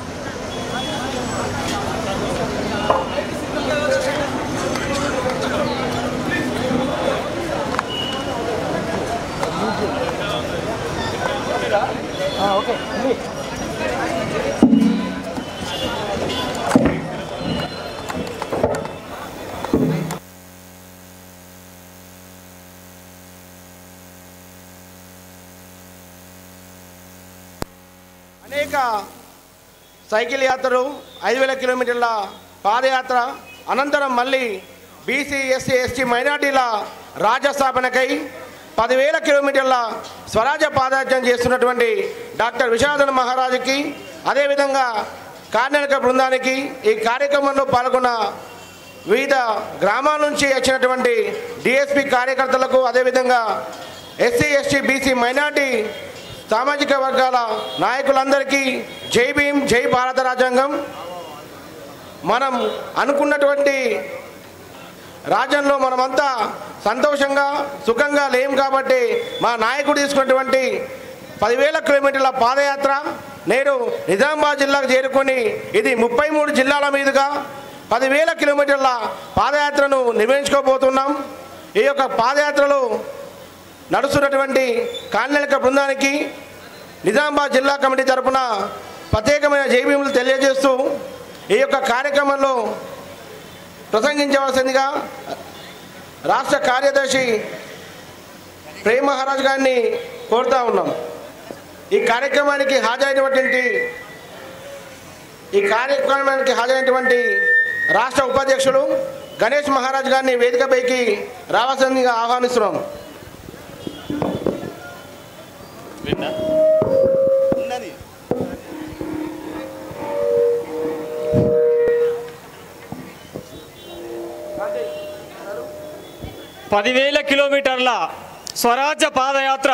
అనేక సైకిల్ యాత్రలు ఐదు వేల కిలోమీటర్ల పాదయాత్ర అనంతరం మళ్ళీ బీసీ ఎస్సీ ఎస్టీ మైనార్టీల రాజ్యస్థాపనకై పదివేల కిలోమీటర్ల స్వరాజ్య పాదయాత్ర చేస్తున్నటువంటి డాక్టర్ విశాదన్ మహారాజుకి అదేవిధంగా కార్మిక బృందానికి ఈ కార్యక్రమంలో పాల్గొన్న వివిధ గ్రామాల నుంచి వచ్చినటువంటి డిఎస్పి కార్యకర్తలకు అదేవిధంగా ఎస్సీ ఎస్టీ బీసీ మైనార్టీ సామాజిక వర్గాల నాయకులందరికీ జై భీమ్ జై భారత రాజ్యాంగం మనం అనుకున్నటువంటి రాజ్యంలో మనమంతా సంతోషంగా సుఖంగా లేం కాబట్టి మా నాయకుడు తీసుకున్నటువంటి పదివేల కిలోమీటర్ల పాదయాత్ర నేడు నిజామాబాద్ జిల్లాకు చేరుకొని ఇది ముప్పై మూడు జిల్లాల మీదుగా పదివేల కిలోమీటర్ల పాదయాత్రను నిర్వహించుకోబోతున్నాం ఈ యొక్క పాదయాత్రలో నడుస్తున్నటువంటి కాన్యక బృందానికి నిజామాబాద్ జిల్లా కమిటీ తరపున ప్రత్యేకమైన జైభీములు తెలియజేస్తూ ఈ యొక్క కార్యక్రమంలో ప్రసంగించవలసిందిగా రాష్ట్ర కార్యదర్శి ప్రేమ్ మహారాజ్ గారిని కోరుతా ఉన్నాం ఈ కార్యక్రమానికి హాజరైనటువంటి ఈ కార్యక్రమానికి హాజరైనటువంటి రాష్ట్ర ఉపాధ్యక్షులు గణేష్ మహారాజ్ గారిని వేదికపైకి రావాల్సిందిగా ఆహ్వానిస్తున్నాం పదివేల కిలోమీటర్ల స్వరాజ్య పాదయాత్ర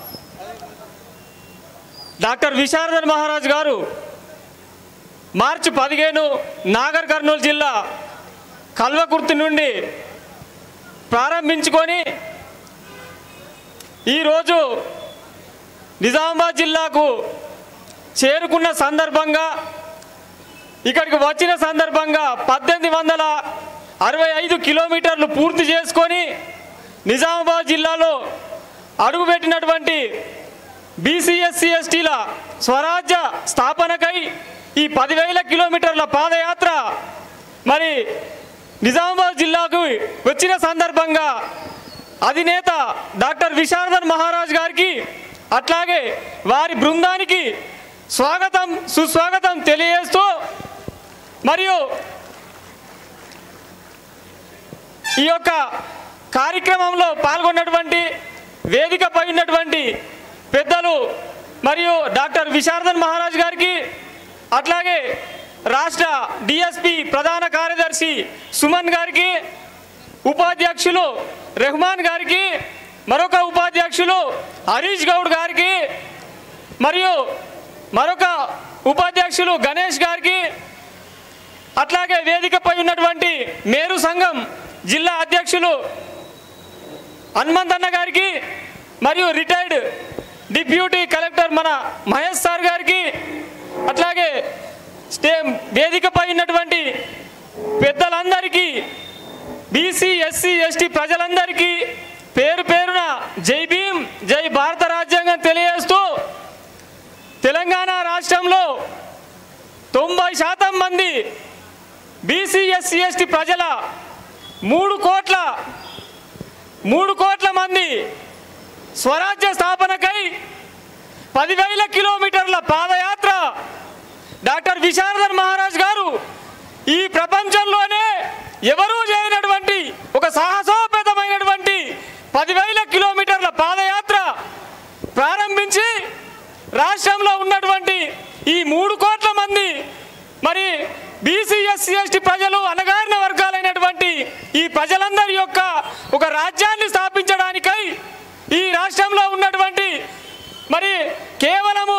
డాక్టర్ విశారదన్ మహారాజ్ గారు మార్చి పదిహేను నాగర్ కర్నూలు జిల్లా కల్వకుర్తి నుండి ప్రారంభించుకొని ఈరోజు నిజామాబాద్ జిల్లాకు చేరుకున్న సందర్భంగా ఇక్కడికి వచ్చిన సందర్భంగా పద్దెనిమిది వందల అరవై ఐదు కిలోమీటర్లు పూర్తి చేసుకొని నిజామాబాద్ జిల్లాలో అడుగుపెట్టినటువంటి బీసీఎస్సీ ఎస్టీల స్వరాజ్య స్థాపనకై ఈ పదివేల కిలోమీటర్ల పాదయాత్ర మరి నిజామాబాద్ జిల్లాకు వచ్చిన సందర్భంగా అధినేత డాక్టర్ విశారదన్ మహారాజ్ గారికి అట్లాగే వారి బృందానికి స్వాగతం సుస్వాగతం తెలియజేస్తూ మరియు ఈ యొక్క కార్యక్రమంలో పాల్గొన్నటువంటి వేదికపై ఉన్నటువంటి పెద్దలు మరియు డాక్టర్ విశారదన్ మహారాజ్ గారికి అట్లాగే రాష్ట్ర డిఎస్పి ప్రధాన కార్యదర్శి సుమన్ గారికి ఉపాధ్యక్షులు రెహమాన్ గారికి మరొక ఉపాధ్యక్షులు హరీష్ గౌడ్ గారికి మరియు మరొక ఉపాధ్యక్షులు గణేష్ గారికి అట్లాగే వేదికపై ఉన్నటువంటి మేరు సంఘం జిల్లా అధ్యక్షులు హనుమంత్ అన్న గారికి మరియు రిటైర్డ్ డిప్యూటీ కలెక్టర్ మన మహేష్ సార్ గారికి అట్లాగే స్టే వేదికపై ఉన్నటువంటి పెద్దలందరికీ బీసీ ఎస్సీ ఎస్టీ ప్రజలందరికీ పేరు పేరున జై భీమ్ జై భారత రాజ్యాంగం తెలియజేస్తూ తెలంగాణ రాష్ట్రంలో తొంభై శాతం మంది బీసీ ఎస్సీ ఎస్టీ ప్రజల మూడు కోట్ల మూడు కోట్ల మంది స్వరాజ్య స్థాపనకై పదివేల కిలోమీటర్ల పాదయాత్ర డాక్టర్ విశారదన్ మహారాజ్ గారు ఈ ప్రపంచంలోనే ఎవరూ చేయనటువంటి ఒక సాహసోపేతమైనటువంటి పదివేల కిలోమీటర్ల పాదయాత్ర ప్రారంభించి రాష్ట్రంలో ఉన్నటువంటి ఈ మూడు కోట్ల మంది మరి బీసీ ఎస్సీ ఎస్టీ ప్రజలు అనగారిన వర్గాలైనటువంటి ఈ ప్రజలందరి యొక్క ఒక రాజ్యాన్ని స్థాపించడానికై ఈ రాష్ట్రంలో ఉన్నటువంటి మరి కేవలము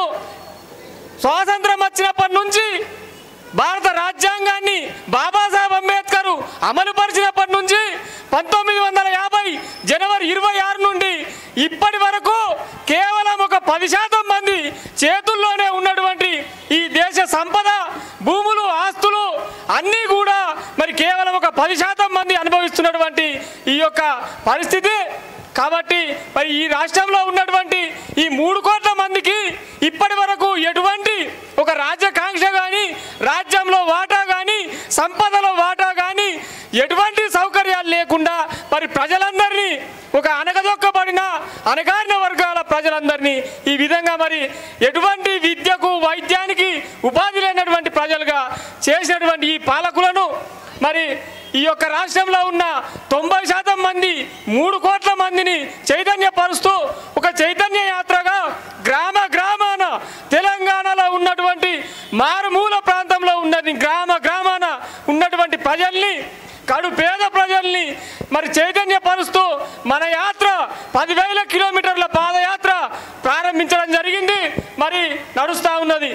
స్వాతంత్రం వచ్చినప్పటి నుంచి భారత రాజ్యాంగాన్ని బాబాసాహెబ్ అంబేద్కర్ అమలుపరిచినప్పటి నుంచి పంతొమ్మిది వందల యాభై జనవరి ఇరవై ఆరు నుండి ఇప్పటి వరకు కేవలం ఒక పది శాతం మంది చేతుల్లోనే ఉన్నటువంటి ఈ దేశ సంపద భూములు ఆస్తులు అన్నీ కూడా మరి కేవలం ఒక పది శాతం మంది అనుభవిస్తున్నటువంటి ఈ యొక్క పరిస్థితి కాబట్టి మరి ఈ రాష్ట్రంలో ఉన్నటువంటి ఈ మూడు కోట్ల మందికి ఇప్పటి వరకు ఎటువంటి ఒక రాజ్యాకాంక్ష కానీ రాజ్యంలో వాటా కానీ సంపదలో వాటా కానీ ఎటువంటి సౌకర్యాలు లేకుండా మరి ప్రజలందరినీ ఒక అనగదొక్కబడిన అనగారిన వర్గాల ప్రజలందరినీ ఈ విధంగా మరి ఎటువంటి విద్యకు వైద్యానికి ఉపాధి లేనటువంటి ప్రజలుగా చేసినటువంటి ఈ పాలకులను మరి ఈ యొక్క రాష్ట్రంలో ఉన్న తొంభై శాతం మంది మూడు కోట్ల మందిని చైతన్యపరుస్తూ ఒక చైతన్య యాత్రగా గ్రామ గ్రామాన తెలంగాణలో ఉన్నటువంటి మారుమూల ప్రాంతంలో ఉన్నది గ్రామ గ్రామాన ఉన్నటువంటి ప్రజల్ని కడు పేద ప్రజల్ని మరి చైతన్యపరుస్తూ మన యాత్ర పదివేల కిలోమీటర్ల పాదయాత్ర ప్రారంభించడం జరిగింది మరి నడుస్తూ ఉన్నది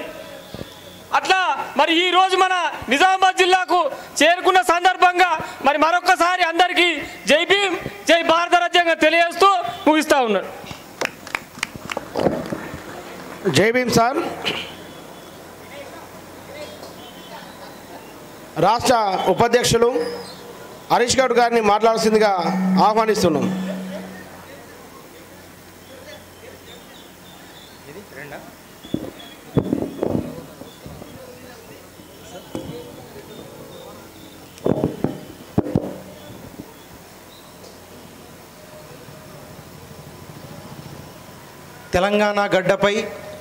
అట్లా మరి ఈ రోజు మన నిజామాబాద్ జిల్లాకు చేరుకున్న సందర్భంగా మరి మరొకసారి అందరికీ జై భీమ్ జై భారత రాజ్యాంగం తెలియజేస్తూ ముగిస్తా ఉన్నాడు జై భీమ్ సార్ రాష్ట్ర ఉపాధ్యక్షులు హరీష్ గౌడ్ గారిని మాట్లాడాల్సిందిగా ఆహ్వానిస్తున్నాం తెలంగాణ గడ్డపై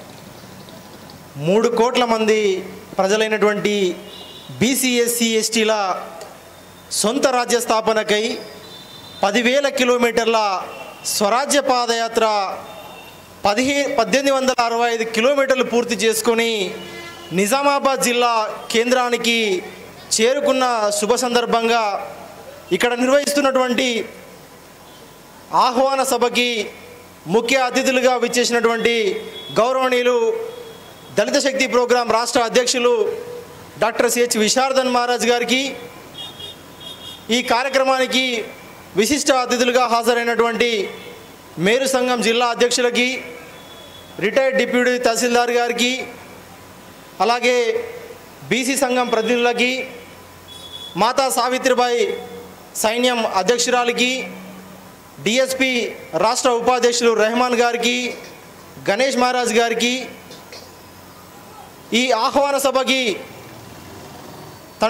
మూడు కోట్ల మంది ప్రజలైనటువంటి బీసీ ఎస్సీ ఎస్టీల సొంత రాజ్య స్థాపనకై పదివేల కిలోమీటర్ల స్వరాజ్య పాదయాత్ర పదిహే పద్దెనిమిది వందల అరవై ఐదు కిలోమీటర్లు పూర్తి చేసుకొని నిజామాబాద్ జిల్లా కేంద్రానికి చేరుకున్న శుభ సందర్భంగా ఇక్కడ నిర్వహిస్తున్నటువంటి ఆహ్వాన సభకి ముఖ్య అతిథులుగా విచ్చేసినటువంటి గౌరవనీయులు దళిత శక్తి ప్రోగ్రాం రాష్ట్ర అధ్యక్షులు డాక్టర్ సిహెచ్ విశారదన్ మహారాజ్ గారికి ఈ కార్యక్రమానికి విశిష్ట అతిథులుగా హాజరైనటువంటి మేరు సంఘం జిల్లా అధ్యక్షులకి రిటైర్డ్ డిప్యూటీ తహసీల్దార్ గారికి అలాగే బీసీ సంఘం ప్రతినిధులకి మాతా సావిత్రిబాయి సైన్యం అధ్యక్షురాలికి డిఎస్పి రాష్ట్ర ఉపాధ్యక్షులు రెహమాన్ గారికి గణేష్ మహారాజ్ గారికి ఈ ఆహ్వాన సభకి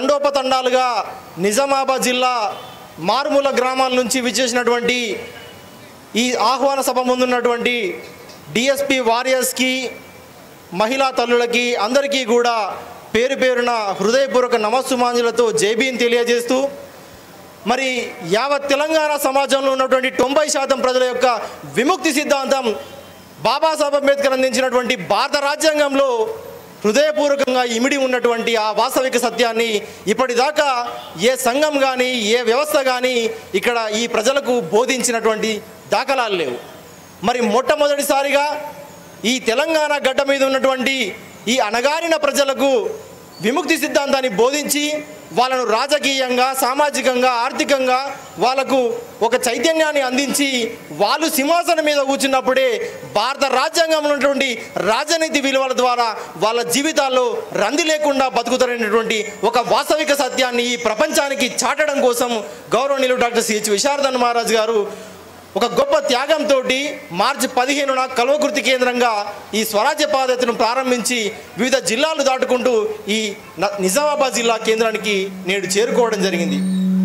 తండోపతండాలుగా నిజామాబాద్ జిల్లా మారుమూల గ్రామాల నుంచి విచ్చేసినటువంటి ఈ ఆహ్వాన సభ ముందున్నటువంటి డిఎస్పి వారియర్స్కి మహిళా తల్లులకి అందరికీ కూడా పేరు పేరున హృదయపూర్వక నమస్సుమాంజులతో జైబీని తెలియజేస్తూ మరి యావత్ తెలంగాణ సమాజంలో ఉన్నటువంటి తొంభై శాతం ప్రజల యొక్క విముక్తి సిద్ధాంతం బాబాసాహెబ్ అంబేద్కర్ అందించినటువంటి భారత రాజ్యాంగంలో హృదయపూర్వకంగా ఇమిడి ఉన్నటువంటి ఆ వాస్తవిక సత్యాన్ని ఇప్పటిదాకా ఏ సంఘం కానీ ఏ వ్యవస్థ కానీ ఇక్కడ ఈ ప్రజలకు బోధించినటువంటి దాఖలాలు లేవు మరి మొట్టమొదటిసారిగా ఈ తెలంగాణ గడ్డ మీద ఉన్నటువంటి ఈ అణగారిన ప్రజలకు విముక్తి సిద్ధాంతాన్ని బోధించి వాళ్ళను రాజకీయంగా సామాజికంగా ఆర్థికంగా వాళ్ళకు ఒక చైతన్యాన్ని అందించి వాళ్ళు సింహాసనం మీద కూర్చున్నప్పుడే భారత రాజ్యాంగంలో ఉన్నటువంటి రాజనీతి విలువల ద్వారా వాళ్ళ జీవితాల్లో రంది లేకుండా బతుకుతారనేటువంటి ఒక వాస్తవిక సత్యాన్ని ఈ ప్రపంచానికి చాటడం కోసం గౌరవనీయులు డాక్టర్ సిహెచ్ విశారదన్ మహారాజ్ గారు ఒక గొప్ప త్యాగంతో మార్చి పదిహేనున కల్వకుర్తి కేంద్రంగా ఈ స్వరాజ్య పాదయాత్రను ప్రారంభించి వివిధ జిల్లాలు దాటుకుంటూ ఈ న- నిజామాబాద్ జిల్లా కేంద్రానికి నేడు చేరుకోవడం జరిగింది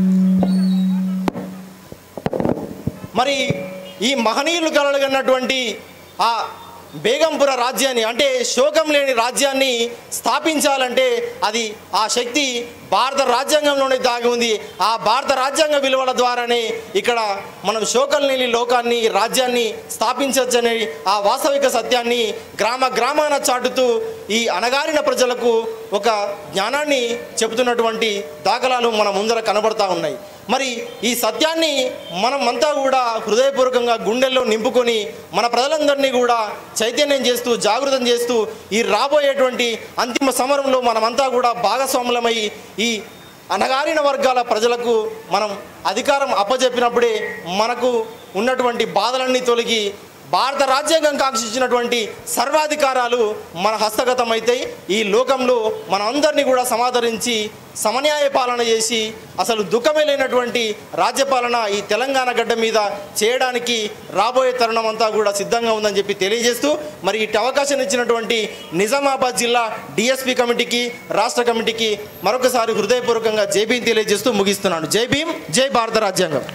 మరి ఈ మహనీయులు కలగన్నటువంటి ఆ బేగంపుర రాజ్యాన్ని అంటే శోకం లేని రాజ్యాన్ని స్థాపించాలంటే అది ఆ శక్తి భారత రాజ్యాంగంలోనే దాగి ఉంది ఆ భారత రాజ్యాంగ విలువల ద్వారానే ఇక్కడ మనం శోకం లేని లోకాన్ని రాజ్యాన్ని స్థాపించవచ్చనే ఆ వాస్తవిక సత్యాన్ని గ్రామ గ్రామాన చాటుతూ ఈ అణగారిన ప్రజలకు ఒక జ్ఞానాన్ని చెబుతున్నటువంటి దాఖలాలు మన ముందర కనబడతా ఉన్నాయి మరి ఈ సత్యాన్ని మనం అంతా కూడా హృదయపూర్వకంగా గుండెల్లో నింపుకొని మన ప్రజలందరినీ కూడా చైతన్యం చేస్తూ జాగృతం చేస్తూ ఈ రాబోయేటువంటి అంతిమ సమరంలో మనమంతా కూడా భాగస్వాములమై ఈ అణగారిన వర్గాల ప్రజలకు మనం అధికారం అప్పచెప్పినప్పుడే మనకు ఉన్నటువంటి బాధలన్నీ తొలగి భారత రాజ్యాంగం కాంక్షించినటువంటి సర్వాధికారాలు మన హస్తగతం అయితే ఈ లోకంలో మన అందరినీ కూడా సమాదరించి సమన్యాయ పాలన చేసి అసలు దుఃఖమే లేనటువంటి రాజ్యపాలన ఈ తెలంగాణ గడ్డ మీద చేయడానికి రాబోయే తరుణం అంతా కూడా సిద్ధంగా ఉందని చెప్పి తెలియజేస్తూ మరి ఇటు అవకాశం ఇచ్చినటువంటి నిజామాబాద్ జిల్లా డిఎస్పి కమిటీకి రాష్ట్ర కమిటీకి మరొకసారి హృదయపూర్వకంగా జై భీం తెలియజేస్తూ ముగిస్తున్నాను జై భీం జై భారత రాజ్యాంగం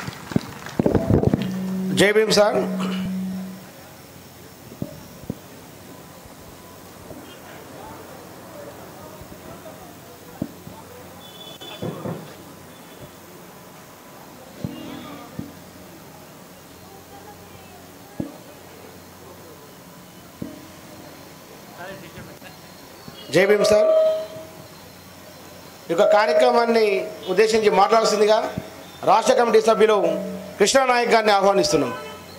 జై భీమ్ సార్ జై భీమ్ సార్ ఈ యొక్క కార్యక్రమాన్ని ఉద్దేశించి మాట్లాడాల్సిందిగా రాష్ట్ర కమిటీ సభ్యులు కృష్ణానాయక్ గారిని ఆహ్వానిస్తున్నాం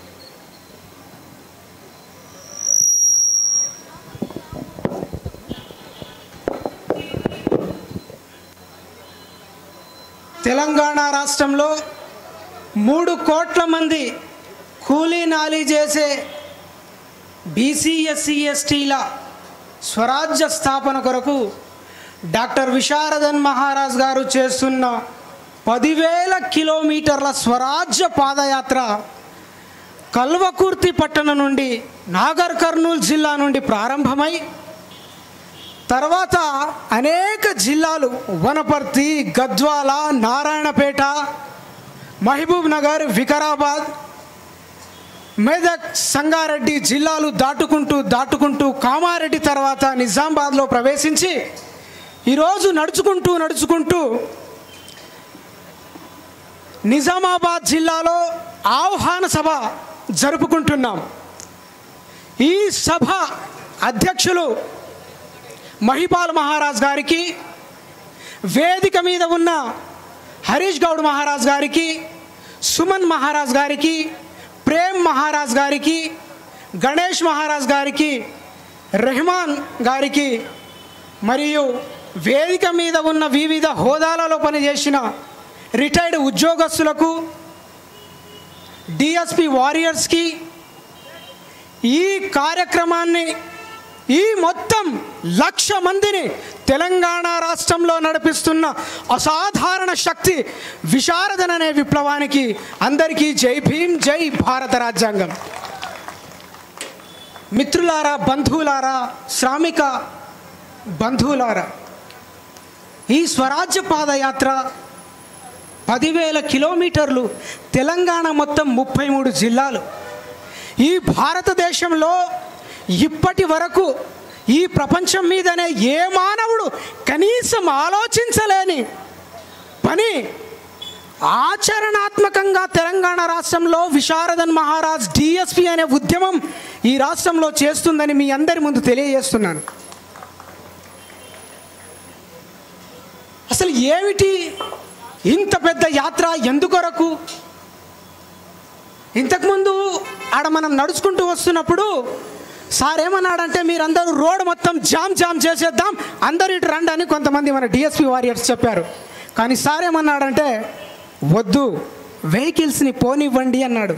తెలంగాణ రాష్ట్రంలో మూడు కోట్ల మంది కూలీ నాలీ చేసే బీసీ ఎస్సీ ఎస్టీల స్వరాజ్య స్థాపన కొరకు డాక్టర్ విశారదన్ మహారాజ్ గారు చేస్తున్న పదివేల కిలోమీటర్ల స్వరాజ్య పాదయాత్ర కల్వకుర్తి పట్టణం నుండి నాగర్ కర్నూలు జిల్లా నుండి ప్రారంభమై తర్వాత అనేక జిల్లాలు వనపర్తి గద్వాల నారాయణపేట మహబూబ్ నగర్ వికారాబాద్ మెదక్ సంగారెడ్డి జిల్లాలు దాటుకుంటూ దాటుకుంటూ కామారెడ్డి తర్వాత నిజామాబాద్లో ప్రవేశించి ఈరోజు నడుచుకుంటూ నడుచుకుంటూ నిజామాబాద్ జిల్లాలో ఆహ్వాన సభ జరుపుకుంటున్నాం ఈ సభ అధ్యక్షులు మహిపాల్ మహారాజ్ గారికి వేదిక మీద ఉన్న హరీష్ గౌడ్ మహారాజ్ గారికి సుమన్ మహారాజ్ గారికి ప్రేమ్ మహారాజ్ గారికి గణేష్ మహారాజ్ గారికి రెహమాన్ గారికి మరియు వేదిక మీద ఉన్న వివిధ హోదాలలో పనిచేసిన రిటైర్డ్ ఉద్యోగస్తులకు డిఎస్పి వారియర్స్కి ఈ కార్యక్రమాన్ని ఈ మొత్తం లక్ష మందిని తెలంగాణ రాష్ట్రంలో నడిపిస్తున్న అసాధారణ శక్తి విశారదన్ అనే విప్లవానికి అందరికీ జై భీమ్ జై భారత రాజ్యాంగం మిత్రులారా బంధువులారా శ్రామిక బంధువులారా ఈ స్వరాజ్య పాదయాత్ర పదివేల కిలోమీటర్లు తెలంగాణ మొత్తం ముప్పై మూడు జిల్లాలు ఈ భారతదేశంలో ఇప్పటి వరకు ఈ ప్రపంచం మీదనే ఏ మానవుడు కనీసం ఆలోచించలేని పని ఆచరణాత్మకంగా తెలంగాణ రాష్ట్రంలో విశారదన్ మహారాజ్ డిఎస్పి అనే ఉద్యమం ఈ రాష్ట్రంలో చేస్తుందని మీ అందరి ముందు తెలియజేస్తున్నాను అసలు ఏమిటి ఇంత పెద్ద యాత్ర ఎందుకొరకు ఇంతకుముందు ఆడ మనం నడుచుకుంటూ వస్తున్నప్పుడు సార్ ఏమన్నాడంటే మీరందరూ రోడ్ మొత్తం జామ్ జామ్ చేసేద్దాం అందరు ఇటు రండి అని కొంతమంది మన డిఎస్పి వారియర్స్ చెప్పారు కానీ సార్ ఏమన్నాడంటే వద్దు వెహికల్స్ని పోనివ్వండి అన్నాడు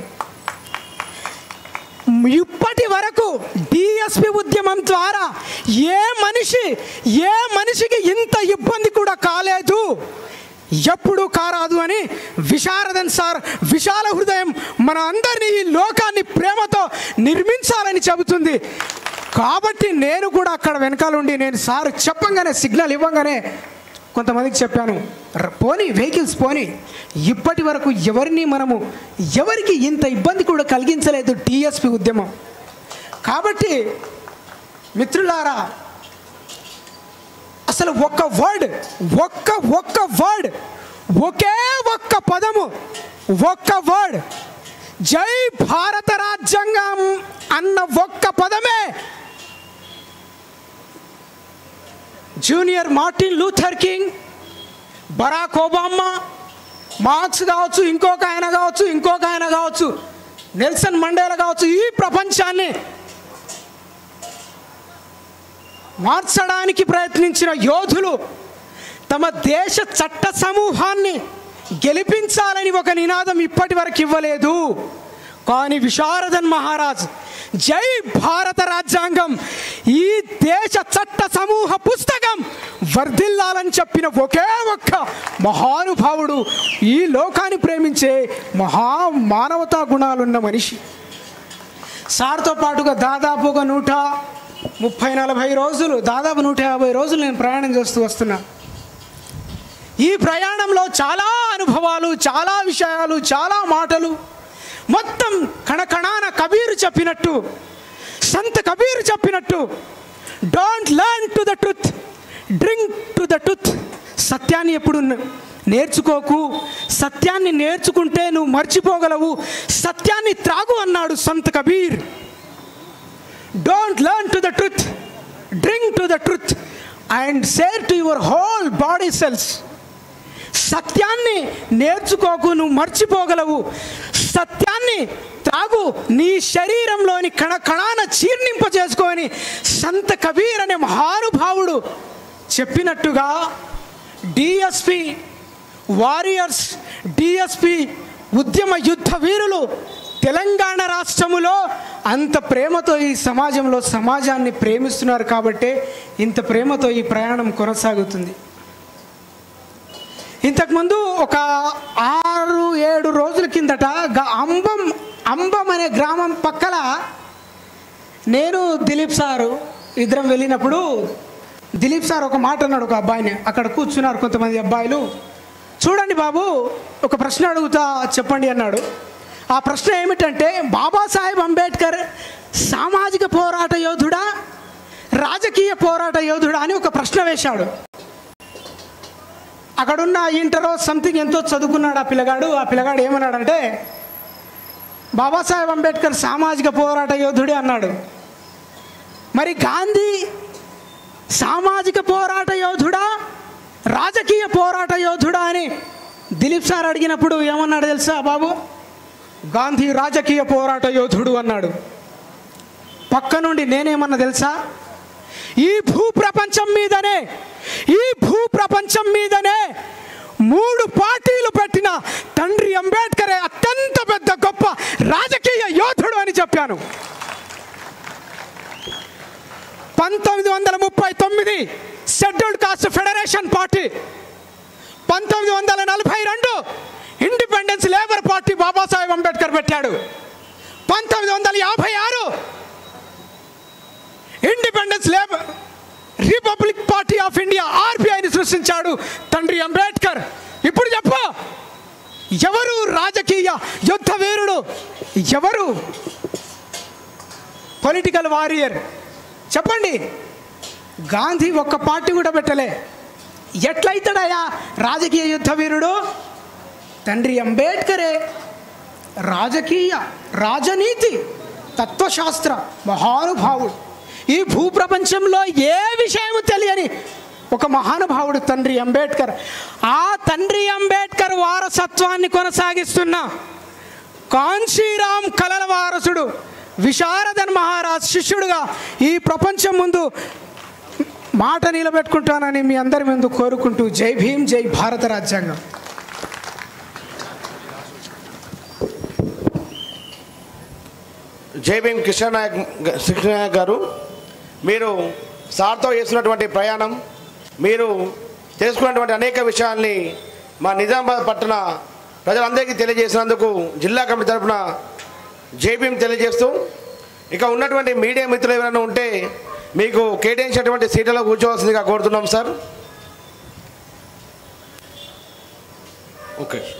ఇప్పటి వరకు డిఎస్పి ఉద్యమం ద్వారా ఏ మనిషి ఏ మనిషికి ఇంత ఇబ్బంది కూడా కాలేదు ఎప్పుడు కారాదు అని విశారదన్ సార్ విశాల హృదయం మన అందరినీ ఈ లోకాన్ని ప్రేమతో నిర్మించాలని చెబుతుంది కాబట్టి నేను కూడా అక్కడ వెనకాలండి నేను సార్ చెప్పంగానే సిగ్నల్ ఇవ్వగానే కొంతమందికి చెప్పాను "ర- పోనీ వెహికల్స్ పోనీ ఇప్పటి వరకు ఎవరిని మనము ఎవరికి ఇంత ఇబ్బంది కూడా కలిగించలేదు టీఎస్పి ఉద్యమం కాబట్టి మిత్రులారా అసలు ఒక్క వర్డ్ ఒక్క ఒక్క వర్డ్ ఒకే ఒక్క పదము ఒక్క వర్డ్ జై భారత రాజ్యాంగం అన్న ఒక్క పదమే junior Martin Luther King Barack Obama Marx కావచ్చు ఇంకొక ఆయన కావచ్చు ఇంకొక ఆయన కావచ్చు నెల్సన్ మండేలా కావచ్చు ఈ ప్రపంచాన్ని మార్చడానికి ప్రయత్నించిన యోధులు తమ దేశ చట్ట సమూహాన్ని గెలిపించాలని ఒక నినాదం ఇప్పటి వరకు ఇవ్వలేదు కానీ విశారదన్ మహారాజ్ జై భారత రాజ్యాంగం ఈ దేశ చట్ట సమూహ పుస్తకం వర్ధిల్లాలని చెప్పిన ఒకే ఒక్క మహానుభావుడు ఈ లోకాన్ని ప్రేమించే మహా మానవతా గుణాలున్న మనిషి సార్తో పాటుగా దాదాపు ఒక నూట ముప్పై నలభై రోజులు దాదాపు నూట యాభై రోజులు నేను ప్రయాణం చేస్తూ వస్తున్నా ఈ ప్రయాణంలో చాలా అనుభవాలు చాలా విషయాలు చాలా మాటలు మొత్తం కణకణాన కబీరు చెప్పినట్టు సంత కబీరు చెప్పినట్టు don't learn to the truth drink to the truth సత్యాన్ని ఎప్పుడు న- నేర్చుకోకు సత్యాన్ని నేర్చుకుంటే నువ్వు మర్చిపోగలవు సత్యాన్ని త్రాగు అన్నాడు Sant Kabir don't learn to the truth drink to the truth and share to your whole body cells సత్యాన్ని నేర్చుకోకు నువ్వు మర్చిపోగలవు సత్యాన్ని త్రాగు నీ శరీరంలోని కణ కణాన చీర్నింప చేసుకొని సంత కబీర్ అనే మహానుభావుడు చెప్పినట్టుగా డిఎస్పి వారియర్స్ డిఎస్పి ఉద్యమ యుద్ధ వీరులు తెలంగాణ రాష్ట్రములో అంత ప్రేమతో ఈ సమాజంలో సమాజాన్ని ప్రేమిస్తున్నారు కాబట్టే ఇంత ప్రేమతో ఈ ప్రయాణం కొనసాగుతుంది ఇంతకుముందు ఒక ఆరు ఏడు రోజుల కిందట గ- అంబం అంబం అనే గ్రామం పక్కల నేను దిలీప్ సారు ఇద్దరం వెళ్ళినప్పుడు దిలీప్ సార్ ఒక మాట అన్నాడు ఒక అబ్బాయిని అక్కడ కూర్చున్నారు కొంతమంది అబ్బాయిలు చూడండి బాబు ఒక ప్రశ్న అడుగుతా చెప్పండి అన్నాడు ఆ ప్రశ్న ఏమిటంటే బాబాసాహెబ్ అంబేద్కర్ సామాజిక పోరాట యోధుడా రాజకీయ పోరాట యోధుడా అని ఒక ప్రశ్న వేశాడు అక్కడున్న ఇంటరో సంథింగ్ ఎంతో చదువుకున్నాడు ఆ పిల్లగాడు ఆ పిల్లగాడు ఏమన్నాడంటే బాబాసాహెబ్ అంబేద్కర్ సామాజిక పోరాట యోధుడే అన్నాడు మరి గాంధీ సామాజిక పోరాట యోధుడా రాజకీయ పోరాట యోధుడా అని దిలీప్ సార్ అడిగినప్పుడు ఏమన్నాడు తెలుసా బాబు గాంధీ రాజకీయ పోరాట యోధుడు అన్నాడు పక్క నుండి నేనేమన్నా తెలుసా ఈ భూ ప్రపంచం మీదనే ఈ భూ ప్రపంచం మీదనే మూడు పార్టీలు పెట్టిన తండ్రి అంబేద్కరే అత్యంత పెద్ద గొప్ప రాజకీయ యోధుడు అని చెప్పాను పంతొమ్మిది వందల ముప్పై తొమ్మిది షెడ్యూల్డ్ కాస్ట్ ఫెడరేషన్ పార్టీ పంతొమ్మిది వందల నలభై రెండు independence labour party Babasaheb Ambedkar పెట్టాడు పంతొమ్మిది వందల యాభై ఆరు independence labour republic party of India ఆర్బీఐని సృష్టించాడు తండ్రి అంబేద్కర్ ఇప్పుడు చెప్పు ఎవరు రాజకీయ యుద్ధ వీరుడు ఎవరు పొలిటికల్ వారియర్ చెప్పండి గాంధీ ఒక్క పార్టీ కూడా పెట్టలే ఎట్లయితాడయా రాజకీయ యుద్ధ వీరుడు తండ్రి అంబేద్కరే రాజకీయ రాజనీతి తత్వశాస్త్ర మహానుభావుడు ఈ భూప్రపంచంలో ఏ విషయము తెలియని ఒక మహానుభావుడు తండ్రి అంబేద్కర్ ఆ తండ్రి అంబేద్కర్ వారసత్వాన్ని కొనసాగిస్తున్న కాన్షీరామ్ కలల వారసుడు విశారదన్ మహారాజ్ శిష్యుడుగా ఈ ప్రపంచం ముందు మాట నిలబెట్టుకుంటానని మీ అందరి ముందు కోరుకుంటూ జై భీమ్ జై భారత రాజ్యాంగం జై భీమ్ కృష్ణ నాయక్ కృష్ణ నాయక్ గారు మీరు సార్తో చేస్తున్నటువంటి ప్రయాణం మీరు తెలుసుకున్నటువంటి అనేక విషయాల్ని మా నిజామాబాద్ పట్టణ ప్రజలందరికీ తెలియజేసినందుకు జిల్లా కమిటీ తరఫున జై భీమ్ తెలియజేస్తూ ఇక ఉన్నటువంటి మీడియా మిత్రులు ఎవరైనా ఉంటే మీకు కేటాయించినటువంటి సీట్లలో కూర్చోవలసిందిగా కోరుతున్నాం సార్ ఓకే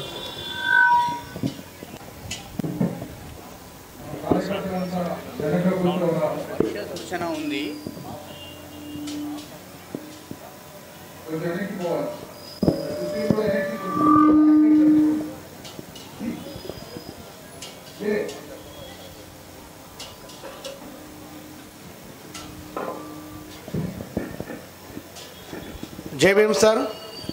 సూచన ఉంది జై భీమ్ సార్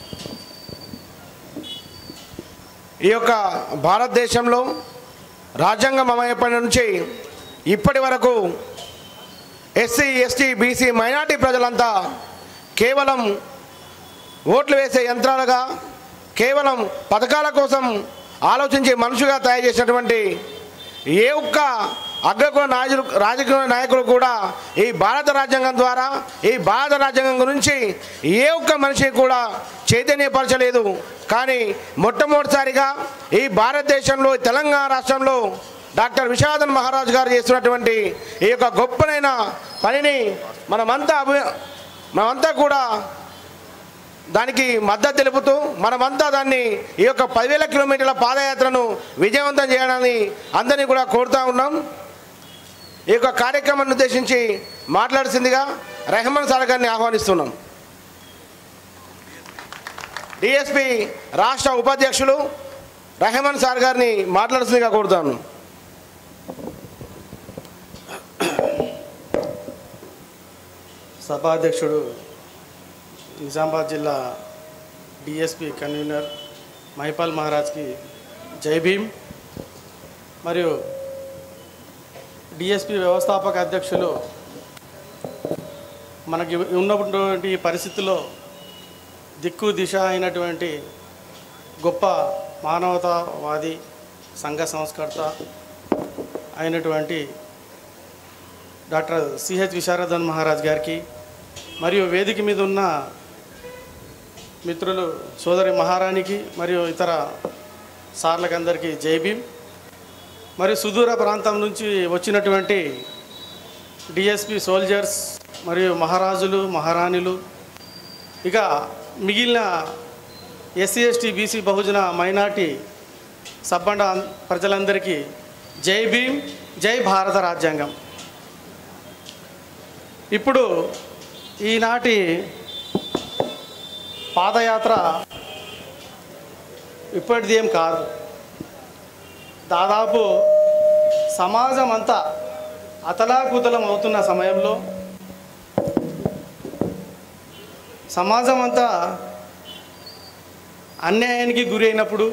ఈ యొక్క భారతదేశంలో రాజ్యాంగం అమలైనప్పటి నుంచి ఇప్పటి వరకు ఎస్సీ ఎస్టీ బీసీ మైనార్టీ ప్రజలంతా కేవలం ఓట్లు వేసే యంత్రాలుగా కేవలం పథకాల కోసం ఆలోచించి మనుషుగా తయారు చేసినటువంటి ఏ ఒక్క అగ్రకుల నాయకులు రాజకీయ నాయకులు కూడా ఈ భారత రాజ్యాంగం ద్వారా ఈ భారత రాజ్యాంగం గురించి ఏ ఒక్క మనిషి కూడా చైతన్యపరచలేదు కానీ మొట్టమొదటిసారిగా ఈ భారతదేశంలో తెలంగాణ రాష్ట్రంలో డాక్టర్ విషాదన్ మహారాజ్ గారు చేస్తున్నటువంటి ఈ యొక్క గొప్పనైన పనిని మనమంతా అభి మనమంతా కూడా దానికి మద్దతు తెలుపుతూ మనమంతా దాన్ని ఈ యొక్క పదివేల కిలోమీటర్ల పాదయాత్రను విజయవంతం చేయడాన్ని అందరినీ కూడా కోరుతా ఉన్నాం ఈ యొక్క కార్యక్రమాన్ని ఉద్దేశించి మాట్లాడుతుందిగా రెహమాన్ సార్ గారిని ఆహ్వానిస్తున్నాం డిఎస్పి రాష్ట్ర ఉపాధ్యక్షులు రెహమాన్ సార్ గారిని మాట్లాడుతుందిగా కోరుతాను సభాధ్యక్షుడు నిజామాబాద్ జిల్లా డిఎస్పి కన్వీనర్ మహిపాల్ మహారాజ్కి జై భీమ్ మరియు డిఎస్పి వ్యవస్థాపక అధ్యక్షులు మనకి ఉన్నటువంటి పరిస్థితుల్లో దిక్కు దిశ అయినటువంటి గొప్ప మానవతావాది సంఘ సంస్కర్త అయినటువంటి డాక్టర్ సిహెచ్ విశారదన్ మహారాజ్ గారికి మరియు వేదిక మీద ఉన్న మిత్రులు సోదరి మహారాణికి మరియు ఇతర సార్లకు అందరికీ జై భీమ్ మరియు సుదూర ప్రాంతం నుంచి వచ్చినటువంటి డిఎస్పి సోల్జర్స్ మరియు మహారాజులు మహారాణులు ఇక మిగిలిన SC ST BC Bahujan minority సబ్బండ ప్రజలందరికీ జై భీమ్ జై భారత రాజ్యాంగం ఇప్పుడు ఈనాటి పాదయాత్ర ఇప్పటిది ఏం కాదు దాదాపు సమాజం అంతా అతలాకుతలం అవుతున్న సమయంలో సమాజం అంతా అన్యాయానికి గురి అయినప్పుడు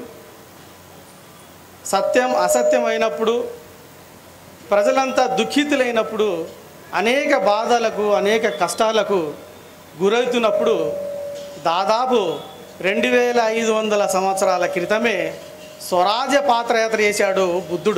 సత్యం అసత్యం అయినప్పుడు ప్రజలంతా దుఃఖితులైనప్పుడు అనేక బాధలకు అనేక కష్టాలకు గురవుతున్నప్పుడు దాదాపు రెండు వేల ఐదు వందల సంవత్సరాల క్రితమే స్వరాజ్య పాత్రయాత్ర చేశాడు బుద్ధుడు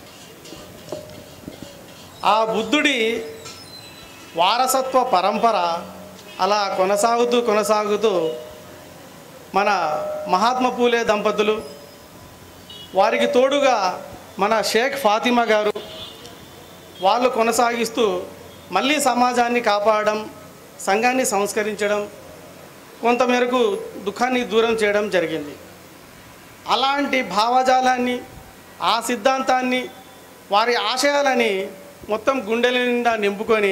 ఆ బుద్ధుడి వారసత్వ పరంపర అలా కొనసాగుతూ కొనసాగుతూ మన మహాత్మ పూలే దంపతులు వారికి తోడుగా మన షేక్ ఫాతిమా గారు వాళ్ళు కొనసాగిస్తూ మళ్ళీ సమాజాన్ని కాపాడడం సంఘాన్ని సంస్కరించడం కొంతమేరకు దుఃఖాన్ని దూరం చేయడం జరిగింది అలాంటి భావజాలాన్ని ఆ సిద్ధాంతాన్ని వారి ఆశయాలని మొత్తం గుండెల నిండా నింపుకొని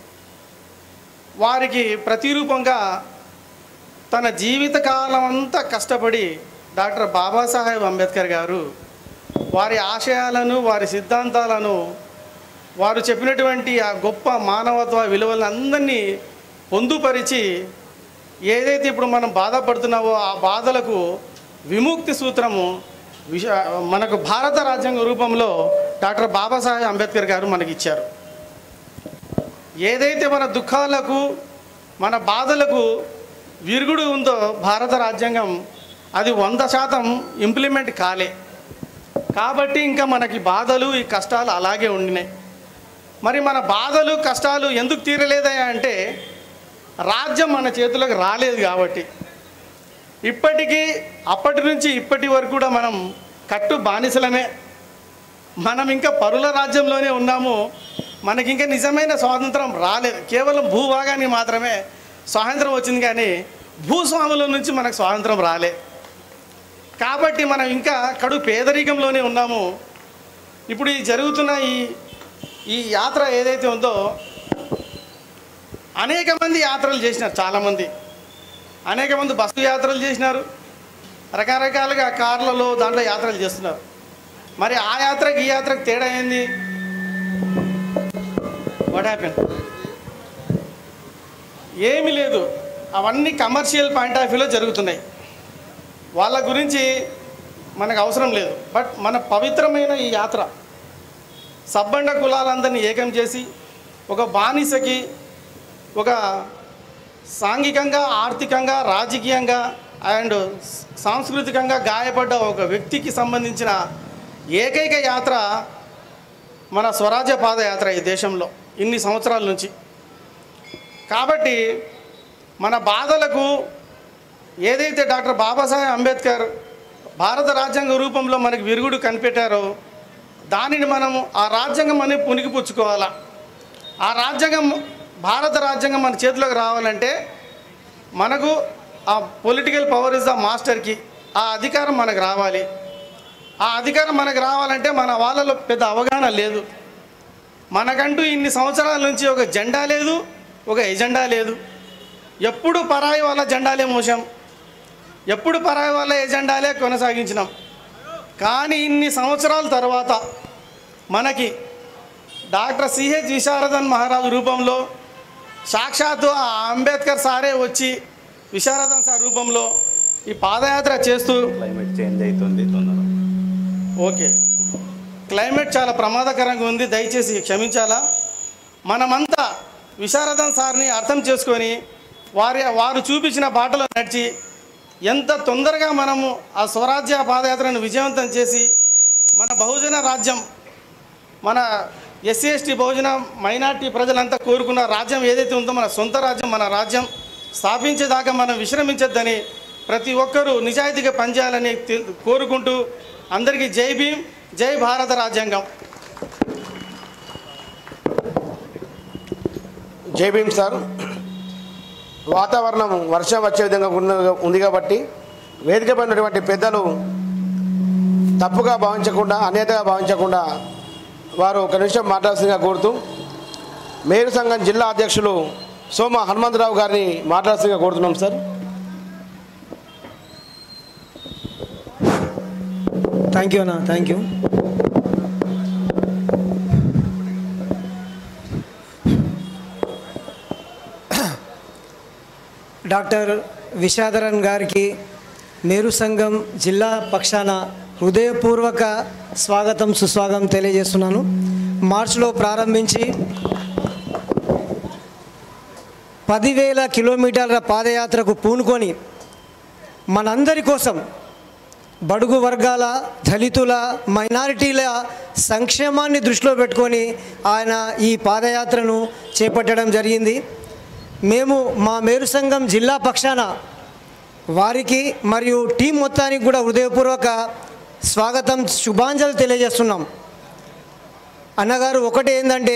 వారికి ప్రతిరూపంగా తన జీవితకాలం అంతా కష్టపడి డాక్టర్ బాబాసాహెబ్ అంబేద్కర్ గారు వారి ఆశయాలను వారి సిద్ధాంతాలను వారు చెప్పినటువంటి ఆ గొప్ప మానవత్వ విలువలను అందరినీ పొందుపరిచి ఏదైతే ఇప్పుడు మనం బాధపడుతున్నావో ఆ బాధలకు విముక్తి సూత్రము విష మనకు భారత రాజ్యాంగ రూపంలో డాక్టర్ బాబాసాహెబ్ అంబేద్కర్ గారు మనకి ఇచ్చారు ఏదైతే మన దుఃఖాలకు మన బాధలకు విరుగుడు ఉందో భారత రాజ్యాంగం అది వంద శాతం ఇంప్లిమెంట్ కాలే కాబట్టి ఇంకా మనకి బాధలు ఈ కష్టాలు అలాగే ఉండినాయి మరి మన బాధలు కష్టాలు ఎందుకు తీరలేదయ్యా అంటే రాజ్యం మన చేతులకు రాలేదు కాబట్టి ఇప్పటికీ అప్పటి నుంచి ఇప్పటి వరకు కూడా మనం కట్టు బానిసలమే మనం ఇంకా పరుల రాజ్యంలోనే ఉన్నాము మనకి ఇంకా నిజమైన స్వాతంత్రం రాలేదు కేవలం భూభాగానికి మాత్రమే స్వాతంత్రం వచ్చింది కానీ భూస్వాముల నుంచి మనకు స్వాతంత్రం రాలే కాబట్టి మనం ఇంకా కడు పేదరికంలోనే ఉన్నాము ఇప్పుడు ఈ జరుగుతున్న ఈ ఈ యాత్ర ఏదైతే ఉందో అనేక మంది యాత్రలు చేసినారు చాలామంది అనేక మంది బస్సు యాత్రలు చేసినారు రకరకాలుగా కార్లలో దాంట్లో యాత్రలు చేస్తున్నారు మరి ఆ యాత్రకి ఈ యాత్రకు తేడా ఏంది వాట్ హ్యాపెన్ ఏమీ లేదు అవన్నీ కమర్షియల్ పాయింట్ ఆఫ్ వ్యూలో జరుగుతున్నాయి వాళ్ళ గురించి మనకు అవసరం లేదు బట్ మన పవిత్రమైన ఈ యాత్ర సబ్బండ కులాలందరినీ ఏకం చేసి ఒక బానిసకి ఒక సాంఘికంగా ఆర్థికంగా రాజకీయంగా అండ్ సాంస్కృతికంగా గాయపడ్డ ఒక వ్యక్తికి సంబంధించిన ఏకైక యాత్ర మన స్వరాజ్య పాదయాత్ర ఈ దేశంలో ఇన్ని సంవత్సరాల నుంచి కాబట్టి మన బాధలకు ఏదైతే డాక్టర్ బాబాసాహెబ్ అంబేద్కర్ భారత రాజ్యాంగ రూపంలో మనకి విరుగుడు కనిపెట్టారో దానిని మనము ఆ రాజ్యాంగం అనేది పుణికిపుచ్చుకోవాలా ఆ రాజ్యాంగం భారత రాజ్యాంగం మన చేతిలోకి రావాలంటే మనకు ఆ పొలిటికల్ పవర్ ఇస్ ద మాస్టర్కి ఆ అధికారం మనకు రావాలి ఆ అధికారం మనకు రావాలంటే మన వాళ్ళలో పెద్ద అవగాహన లేదు మనకంటూ ఇన్ని సంవత్సరాల నుంచి ఒక జెండా లేదు ఒక ఎజెండా లేదు ఎప్పుడు పరాయి వాళ్ళ జెండాలే మోసాం ఎప్పుడు పరాయి వాళ్ళ ఎజెండాలే కొనసాగించినాం కానీ ఇన్ని సంవత్సరాల తర్వాత మనకి డాక్టర్ సిహెచ్ విశారదన్ మహారాజు రూపంలో సాక్షాత్తు ఆ అంబేద్కర్ సారే వచ్చి విశారదన్ సార్ రూపంలో ఈ పాదయాత్ర చేస్తూ క్లైమేట్ చేంజ్ అవుతుంది తొందర ఓకే క్లైమేట్ చాలా ప్రమాదకరంగా ఉంది దయచేసి క్షమించాలా మనమంతా విశారదన్ సార్ని అర్థం చేసుకొని వారి వారు చూపించిన బాటలో నడిచి ఎంత తొందరగా మనము ఆ స్వరాజ్య పాదయాత్రను విజయవంతం చేసి మన బహుజన రాజ్యం మన ఎస్సీ ఎస్టీ బహుజన మైనార్టీ ప్రజలంతా కోరుకున్న రాజ్యం ఏదైతే ఉందో మన సొంత రాజ్యం మన రాజ్యం స్థాపించేదాకా మనం విశ్రమించొద్దని ప్రతి ఒక్కరూ నిజాయితీగా పనిచేయాలని తె- కోరుకుంటూ అందరికీ జై భీమ్ జై భారత రాజ్యాంగం జై భీమ్ సార్ వాతావరణం వర్షం వచ్చే విధంగా ఉన్న- ఉంది కాబట్టి వేదికపై ఉన్నటువంటి పెద్దలు తప్పుగా భావించకుండా అన్యతగా భావించకుండా వారు ఒక నిమిషం మాట్లాడాల్సిందిగా కోరుతూ మేరు సంఘం జిల్లా అధ్యక్షులు సోమ హనుమంతరావు గారిని మాట్లాడాల్సిందిగా కోరుతున్నాం సార్ థ్యాంక్ యూ అన్న థ్యాంక్ యూ డాక్టర్ విషాధరన్ గారికి మేరు సంఘం జిల్లా పక్షాన హృదయపూర్వక స్వాగతం సుస్వాగతం తెలియజేస్తున్నాను మార్చిలో ప్రారంభించి పదివేల కిలోమీటర్ల పాదయాత్రకు పూనుకొని మనందరి కోసం బడుగు వర్గాల దళితుల మైనారిటీల సంక్షేమాన్ని దృష్టిలో పెట్టుకొని ఆయన ఈ పాదయాత్రను చేపట్టడం జరిగింది మేము మా మేరు సంఘం జిల్లా పక్షాన వారికి మరియు టీం మొత్తానికి కూడా హృదయపూర్వక స్వాగతం శుభాంజలి తెలియజేస్తున్నాం అన్నగారు ఒకటి ఏంటంటే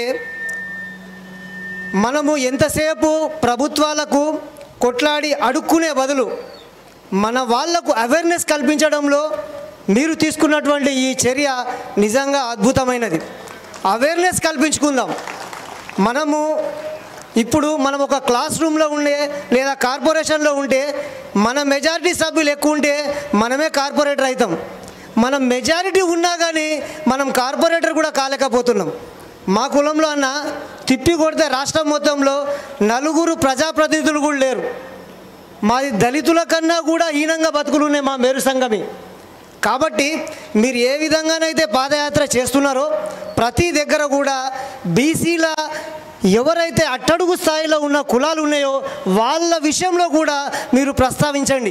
మనము ఎంతసేపు ప్రభుత్వాలకు కొట్లాడి అడుక్కునే బదులు మన వాళ్లకు అవేర్నెస్ కల్పించడంలో మీరు తీసుకున్నటువంటి ఈ చర్య నిజంగా అద్భుతమైనది అవేర్నెస్ కల్పించుకుందాం మనము ఇప్పుడు మనం ఒక క్లాస్ రూమ్లో ఉండే లేదా కార్పొరేషన్లో ఉంటే మన మెజారిటీ సభ్యులు ఎక్కువ ఉంటే మనమే కార్పొరేటర్ అవుతాం మనం మెజారిటీ ఉన్నా కానీ మనం కార్పొరేటర్ కూడా కాలేకపోతున్నాం మా కులంలో అన్న తిప్పి కొడితే రాష్ట్రం మొత్తంలో నలుగురు ప్రజాప్రతినిధులు కూడా లేరు మాది దళితుల కన్నా కూడా హీనంగా బతుకులు ఉన్నాయి మా మేరు సంఘమి కాబట్టి మీరు ఏ విధంగానైతే పాదయాత్ర చేస్తున్నారో ప్రతి దగ్గర కూడా బీసీల ఎవరైతే అట్టడుగు స్థాయిలో ఉన్న కులాలు ఉన్నాయో వాళ్ళ విషయంలో కూడా మీరు ప్రస్తావించండి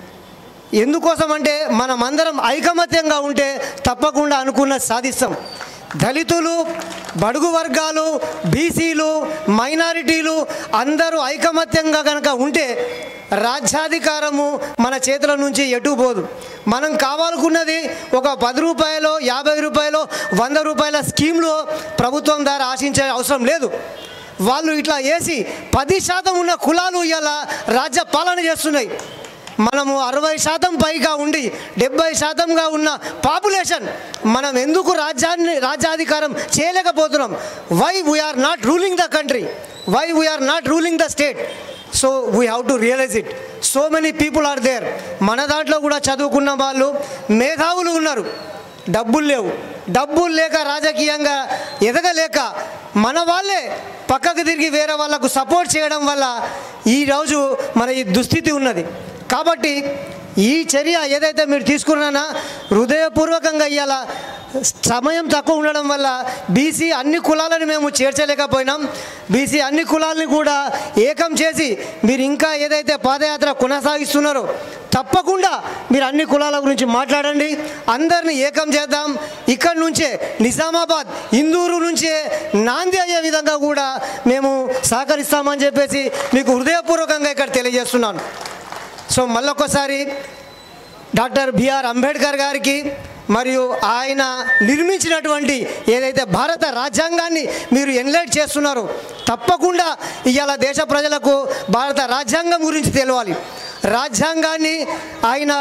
ఎందుకోసం అంటే మనమందరం ఐకమత్యంగా ఉంటే తప్పకుండా అనుకున్న సాధిస్తాం దళితులు బడుగు వర్గాలు బీసీలు మైనారిటీలు అందరూ ఐకమత్యంగా కనుక ఉంటే రాజ్యాధికారము మన చేతుల నుంచి ఎటు పోదు మనం కావాలనుకున్నది ఒక పది రూపాయలు యాభై రూపాయలు వంద రూపాయల స్కీమ్లు ప్రభుత్వం ద్వారా ఆశించే అవసరం లేదు వాళ్ళు ఇట్లా వేసి పది శాతం ఉన్న కులాలు ఇలా రాజ్య పాలన చేస్తున్నాయి మనము అరవై శాతం పైగా ఉండి డెబ్బై శాతంగా ఉన్న పాపులేషన్ మనం ఎందుకు రాజ్యాన్ని రాజ్యాధికారం చేయలేకపోతున్నాం why we are not ruling the country why we are not ruling the state so we have to realize it so many people are there మన దాంట్లో కూడా చదువుకున్న వాళ్ళు మేధావులు ఉన్నారు డబ్బులు లేవు డబ్బులు లేక రాజకీయంగా ఎదగలేక మన వాళ్ళే పక్కకు తిరిగి వేరే వాళ్ళకు సపోర్ట్ చేయడం వల్ల ఈరోజు మన ఈ దుస్థితి ఉన్నది కాబట్టి ఈ చర్య ఏదైతే మీరు తీసుకున్నానా హృదయపూర్వకంగా ఇవాళ సమయం తక్కువ ఉండడం వల్ల బీసీ అన్ని కులాలను మేము చేర్చలేకపోయినాం బీసీ అన్ని కులాలని కూడా ఏకం చేసి మీరు ఇంకా ఏదైతే పాదయాత్ర కొనసాగిస్తున్నారో తప్పకుండా మీరు అన్ని కులాల గురించి మాట్లాడండి అందరిని ఏకం చేద్దాం ఇక్కడి నుంచే నిజామాబాద్ ఇందూరు నుంచే నాంది అయ్యే విధంగా కూడా మేము సహకరిస్తామని చెప్పేసి మీకు హృదయపూర్వకంగా ఇక్కడ తెలియజేస్తున్నాను సో మళ్ళొకసారి డాక్టర్ బిఆర్ అంబేద్కర్ గారికి మరియు ఆయన నిర్మించినటువంటి ఏదైతే భారత రాజ్యాంగాన్ని మీరు ఎన్లైట్ చేస్తున్నారో తప్పకుండా ఇవాళ దేశ ప్రజలకు భారత రాజ్యాంగం గురించి తెలియాలి రాజ్యాంగాన్ని ఆయన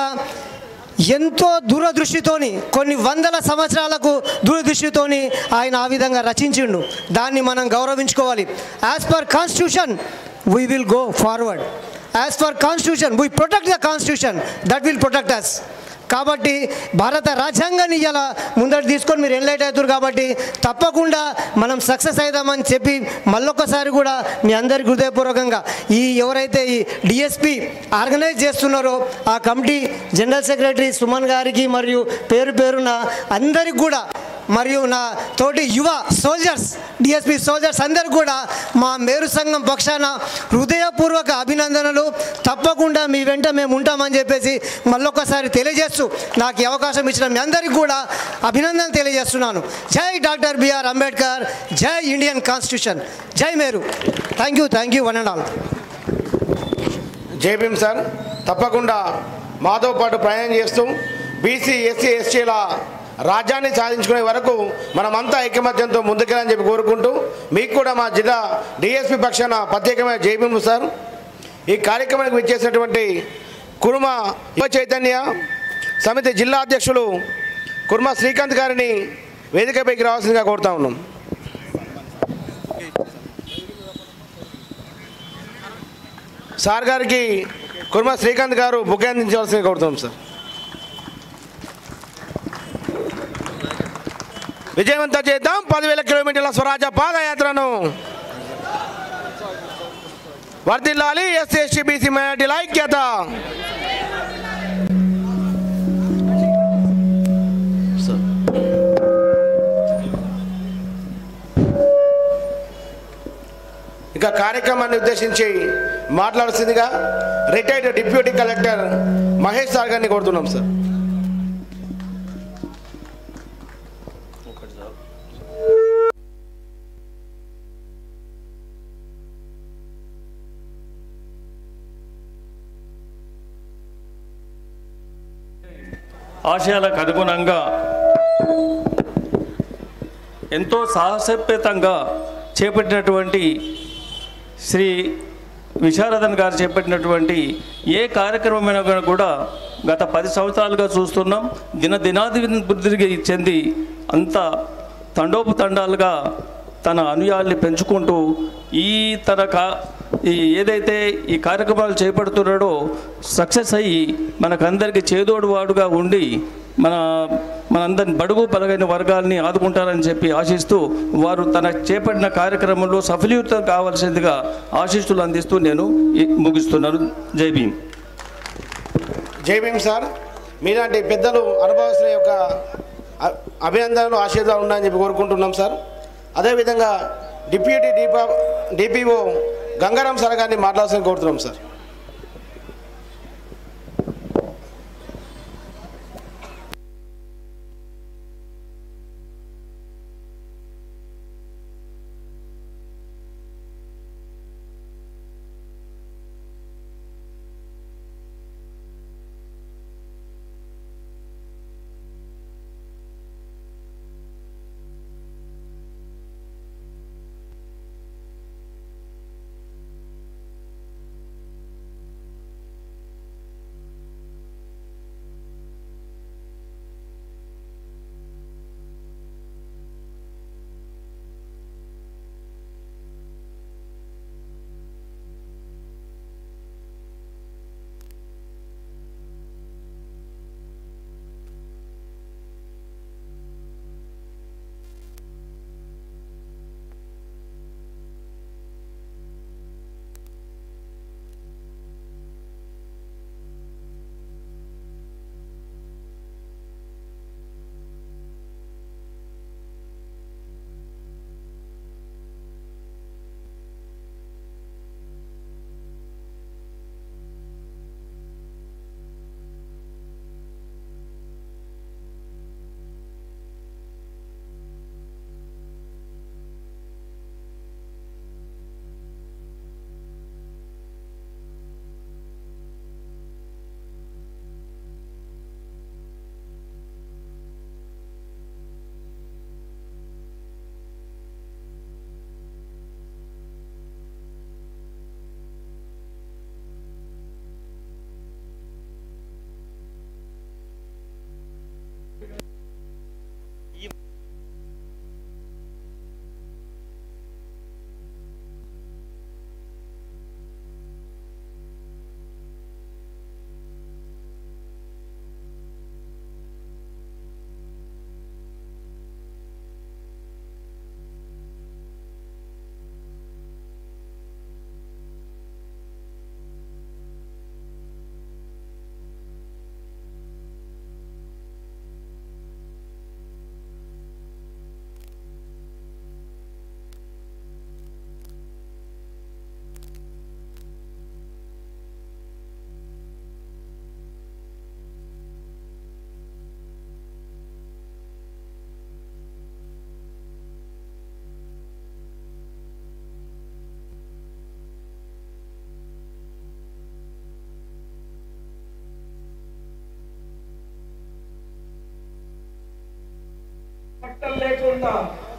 ఎంతో దూరదృష్టితోని కొన్ని వందల సంవత్సరాలకు దూరదృష్టితోని ఆయన ఆ విధంగా రచించిండు దాన్ని మనం గౌరవించుకోవాలి as per constitution we will go forward as per constitution we protect the constitution that will protect us కాబట్టి భారత రాజ్యాంగాన్ని ఇలా ముందర తీసుకొని మీరు ఎన్లైట్ అవుతారు కాబట్టి తప్పకుండా మనం సక్సెస్ అవుదామని చెప్పి మళ్ళొకసారి కూడా మీ అందరికి హృదయపూర్వకంగా ఈ ఎవరైతే ఈ డిఎస్పి ఆర్గనైజ్ చేస్తున్నారో ఆ కమిటీ జనరల్ సెక్రటరీ సుమన్ గారికి మరియు పేరు పేరున అందరికి కూడా మరియు నా తోటి యువ సోల్జర్స్ డిఎస్పి సోల్జర్స్ అందరు కూడా మా మేరు సంఘం పక్షాన హృదయపూర్వక అభినందనలు తప్పకుండా మీ వెంట మేము ఉంటామని చెప్పేసి మళ్ళొకసారి తెలియజేస్తూ నాకు ఈ అవకాశం ఇచ్చిన మీ అందరికీ కూడా అభినందనలు తెలియజేస్తున్నాను జై డాక్టర్ బిఆర్ అంబేద్కర్ జై ఇండియన్ కాన్స్టిట్యూషన్ జై Meru thank you thank you one and all జై భీమ్ సార్ తప్పకుండా మాతో పాటు ప్రయాణం చేస్తూ బీసీ ఎస్సీ ఎస్టీల రాజ్యాన్ని సాధించుకునే వరకు మనమంతా ఐకమత్యంతో ముందుకెళ్ళని చెప్పి కోరుకుంటూ మీకు కూడా మా జిల్లా డిఎస్పి పక్షాన ప్రత్యేకమైన జై భీమ్ సార్ ఈ కార్యక్రమానికి విచ్చేసినటువంటి కురుమ యువ చైతన్య సమితి జిల్లా అధ్యక్షులు కుర్మ శ్రీకాంత్ గారిని వేదికపైకి రావాల్సిందిగా కోరుతా ఉన్నాం సార్ గారికి కుర్మ శ్రీకాంత్ గారు బుక్ అందించవలసిందిగా కోరుతున్నాం సార్ విజయవంతం చేద్దాం పదివేల కిలోమీటర్ల స్వరాజ్య పాదయాత్రను వర్దిల్లాలి ఎస్సీ ఎస్టీ బీసీ మైనార్టీల ఐక్యత ఇక కార్యక్రమాన్ని ఉద్దేశించి మాట్లాడుతుందిగా retired deputy collector Mahesh sir గారిని కోరుతున్నాం సార్ ఆశయాలకు అనుగుణంగా ఎంతో సాహసోపేతంగా చేపట్టినటువంటి శ్రీ విశారదన్ గారు చేపట్టినటువంటి ఏ కార్యక్రమమైనా కూడా గత పది సంవత్సరాలుగా చూస్తున్నాం దినదినాభివృద్ధికి చెంది అంత తండోపతండాలుగా తన అనుయాల్ని పెంచుకుంటూ ఈ తన కా ఈ ఏదైతే ఈ కార్యక్రమాలు చేపడుతున్నాడో సక్సెస్ అయ్యి మనకందరికీ చేదోడు వాడుగా ఉండి మన మనందరిని బడుగు బలగైన వర్గాల్ని ఆదుకుంటారని చెప్పి ఆశిస్తూ వారు తన చేపట్టిన కార్యక్రమంలో సఫలీకృతం కావాల్సిందిగా ఆశీస్సులు అందిస్తూ నేను ఈ- ముగిస్తున్నాను జై భీమ్ జై భీమ్ సార్ మీలాంటి పెద్దలు అనుభవస్తుల యొక్క అ- అభినందనలు ఆశీర్వాదాలు ఉన్నాయని చెప్పి కోరుకుంటున్నాం సార్ అదేవిధంగా డిప్యూటీ డిపా డిపిఓ గంగారాం సార్ గారిని మాట్లాడాల్సిన కోరుతున్నాం సార్ బట్టలు లేకుండా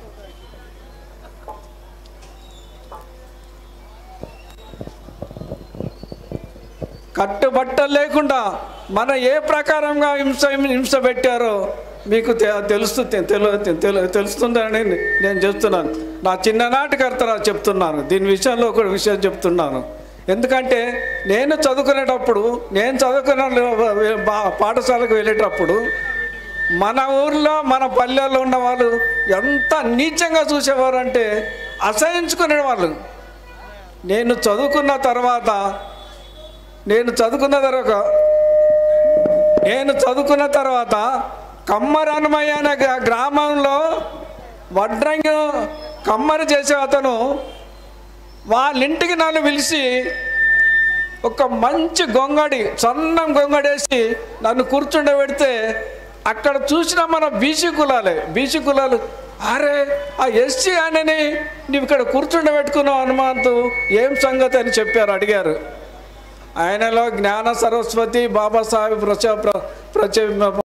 కట్టుబట్టలు లేకుండా మన ఏ ప్రకారంగా హింస హింస పెట్టారో మీకు తె- తెలుస్తు తె- తెలు తెలు- తెలుస్తుందని నేను చెప్తున్నాను నా చిన్ననాటి కర్తరా చెప్తున్నాను దీని విషయంలో ఒక విషయం చెప్తున్నాను ఎందుకంటే నేను చదువుకునేటప్పుడు నేను చదువుకున్న బా- పాఠశాలకు వెళ్ళేటప్పుడు మన ఊర్లో మన పల్లెల్లో ఉన్న వాళ్ళు ఎంత నీచంగా చూసేవారు అంటే అసహించుకునే వాళ్ళు నేను చదువుకున్న తర్వాత నేను చదువుకున్న తర్వాత నేను చదువుకున్న తర్వాత కమ్మరన్నమయ్య అనే గ్రా- గ్రామంలో వడ్రంగి కమ్మరి చేసే అతను వాళ్ళ ఇంటికి నన్ను పిలిచి ఒక మంచి గొంగడి సన్నం గొంగడేసి నన్ను కూర్చుండబెడితే అక్కడ చూసిన మన బీసీ కులాలే బీసీ కులాలు అరే ఆ ఎస్సీ ఆయనని నువ్వు ఇక్కడ కూర్చుండబెట్టుకున్నావు హనుమంతు ఏం సంగతి అని చెప్పారు అడిగారు ఆయనలో జ్ఞాన సరస్వతి బాబాసాహెబ్ ప్రచ ప్ర- ప్రచ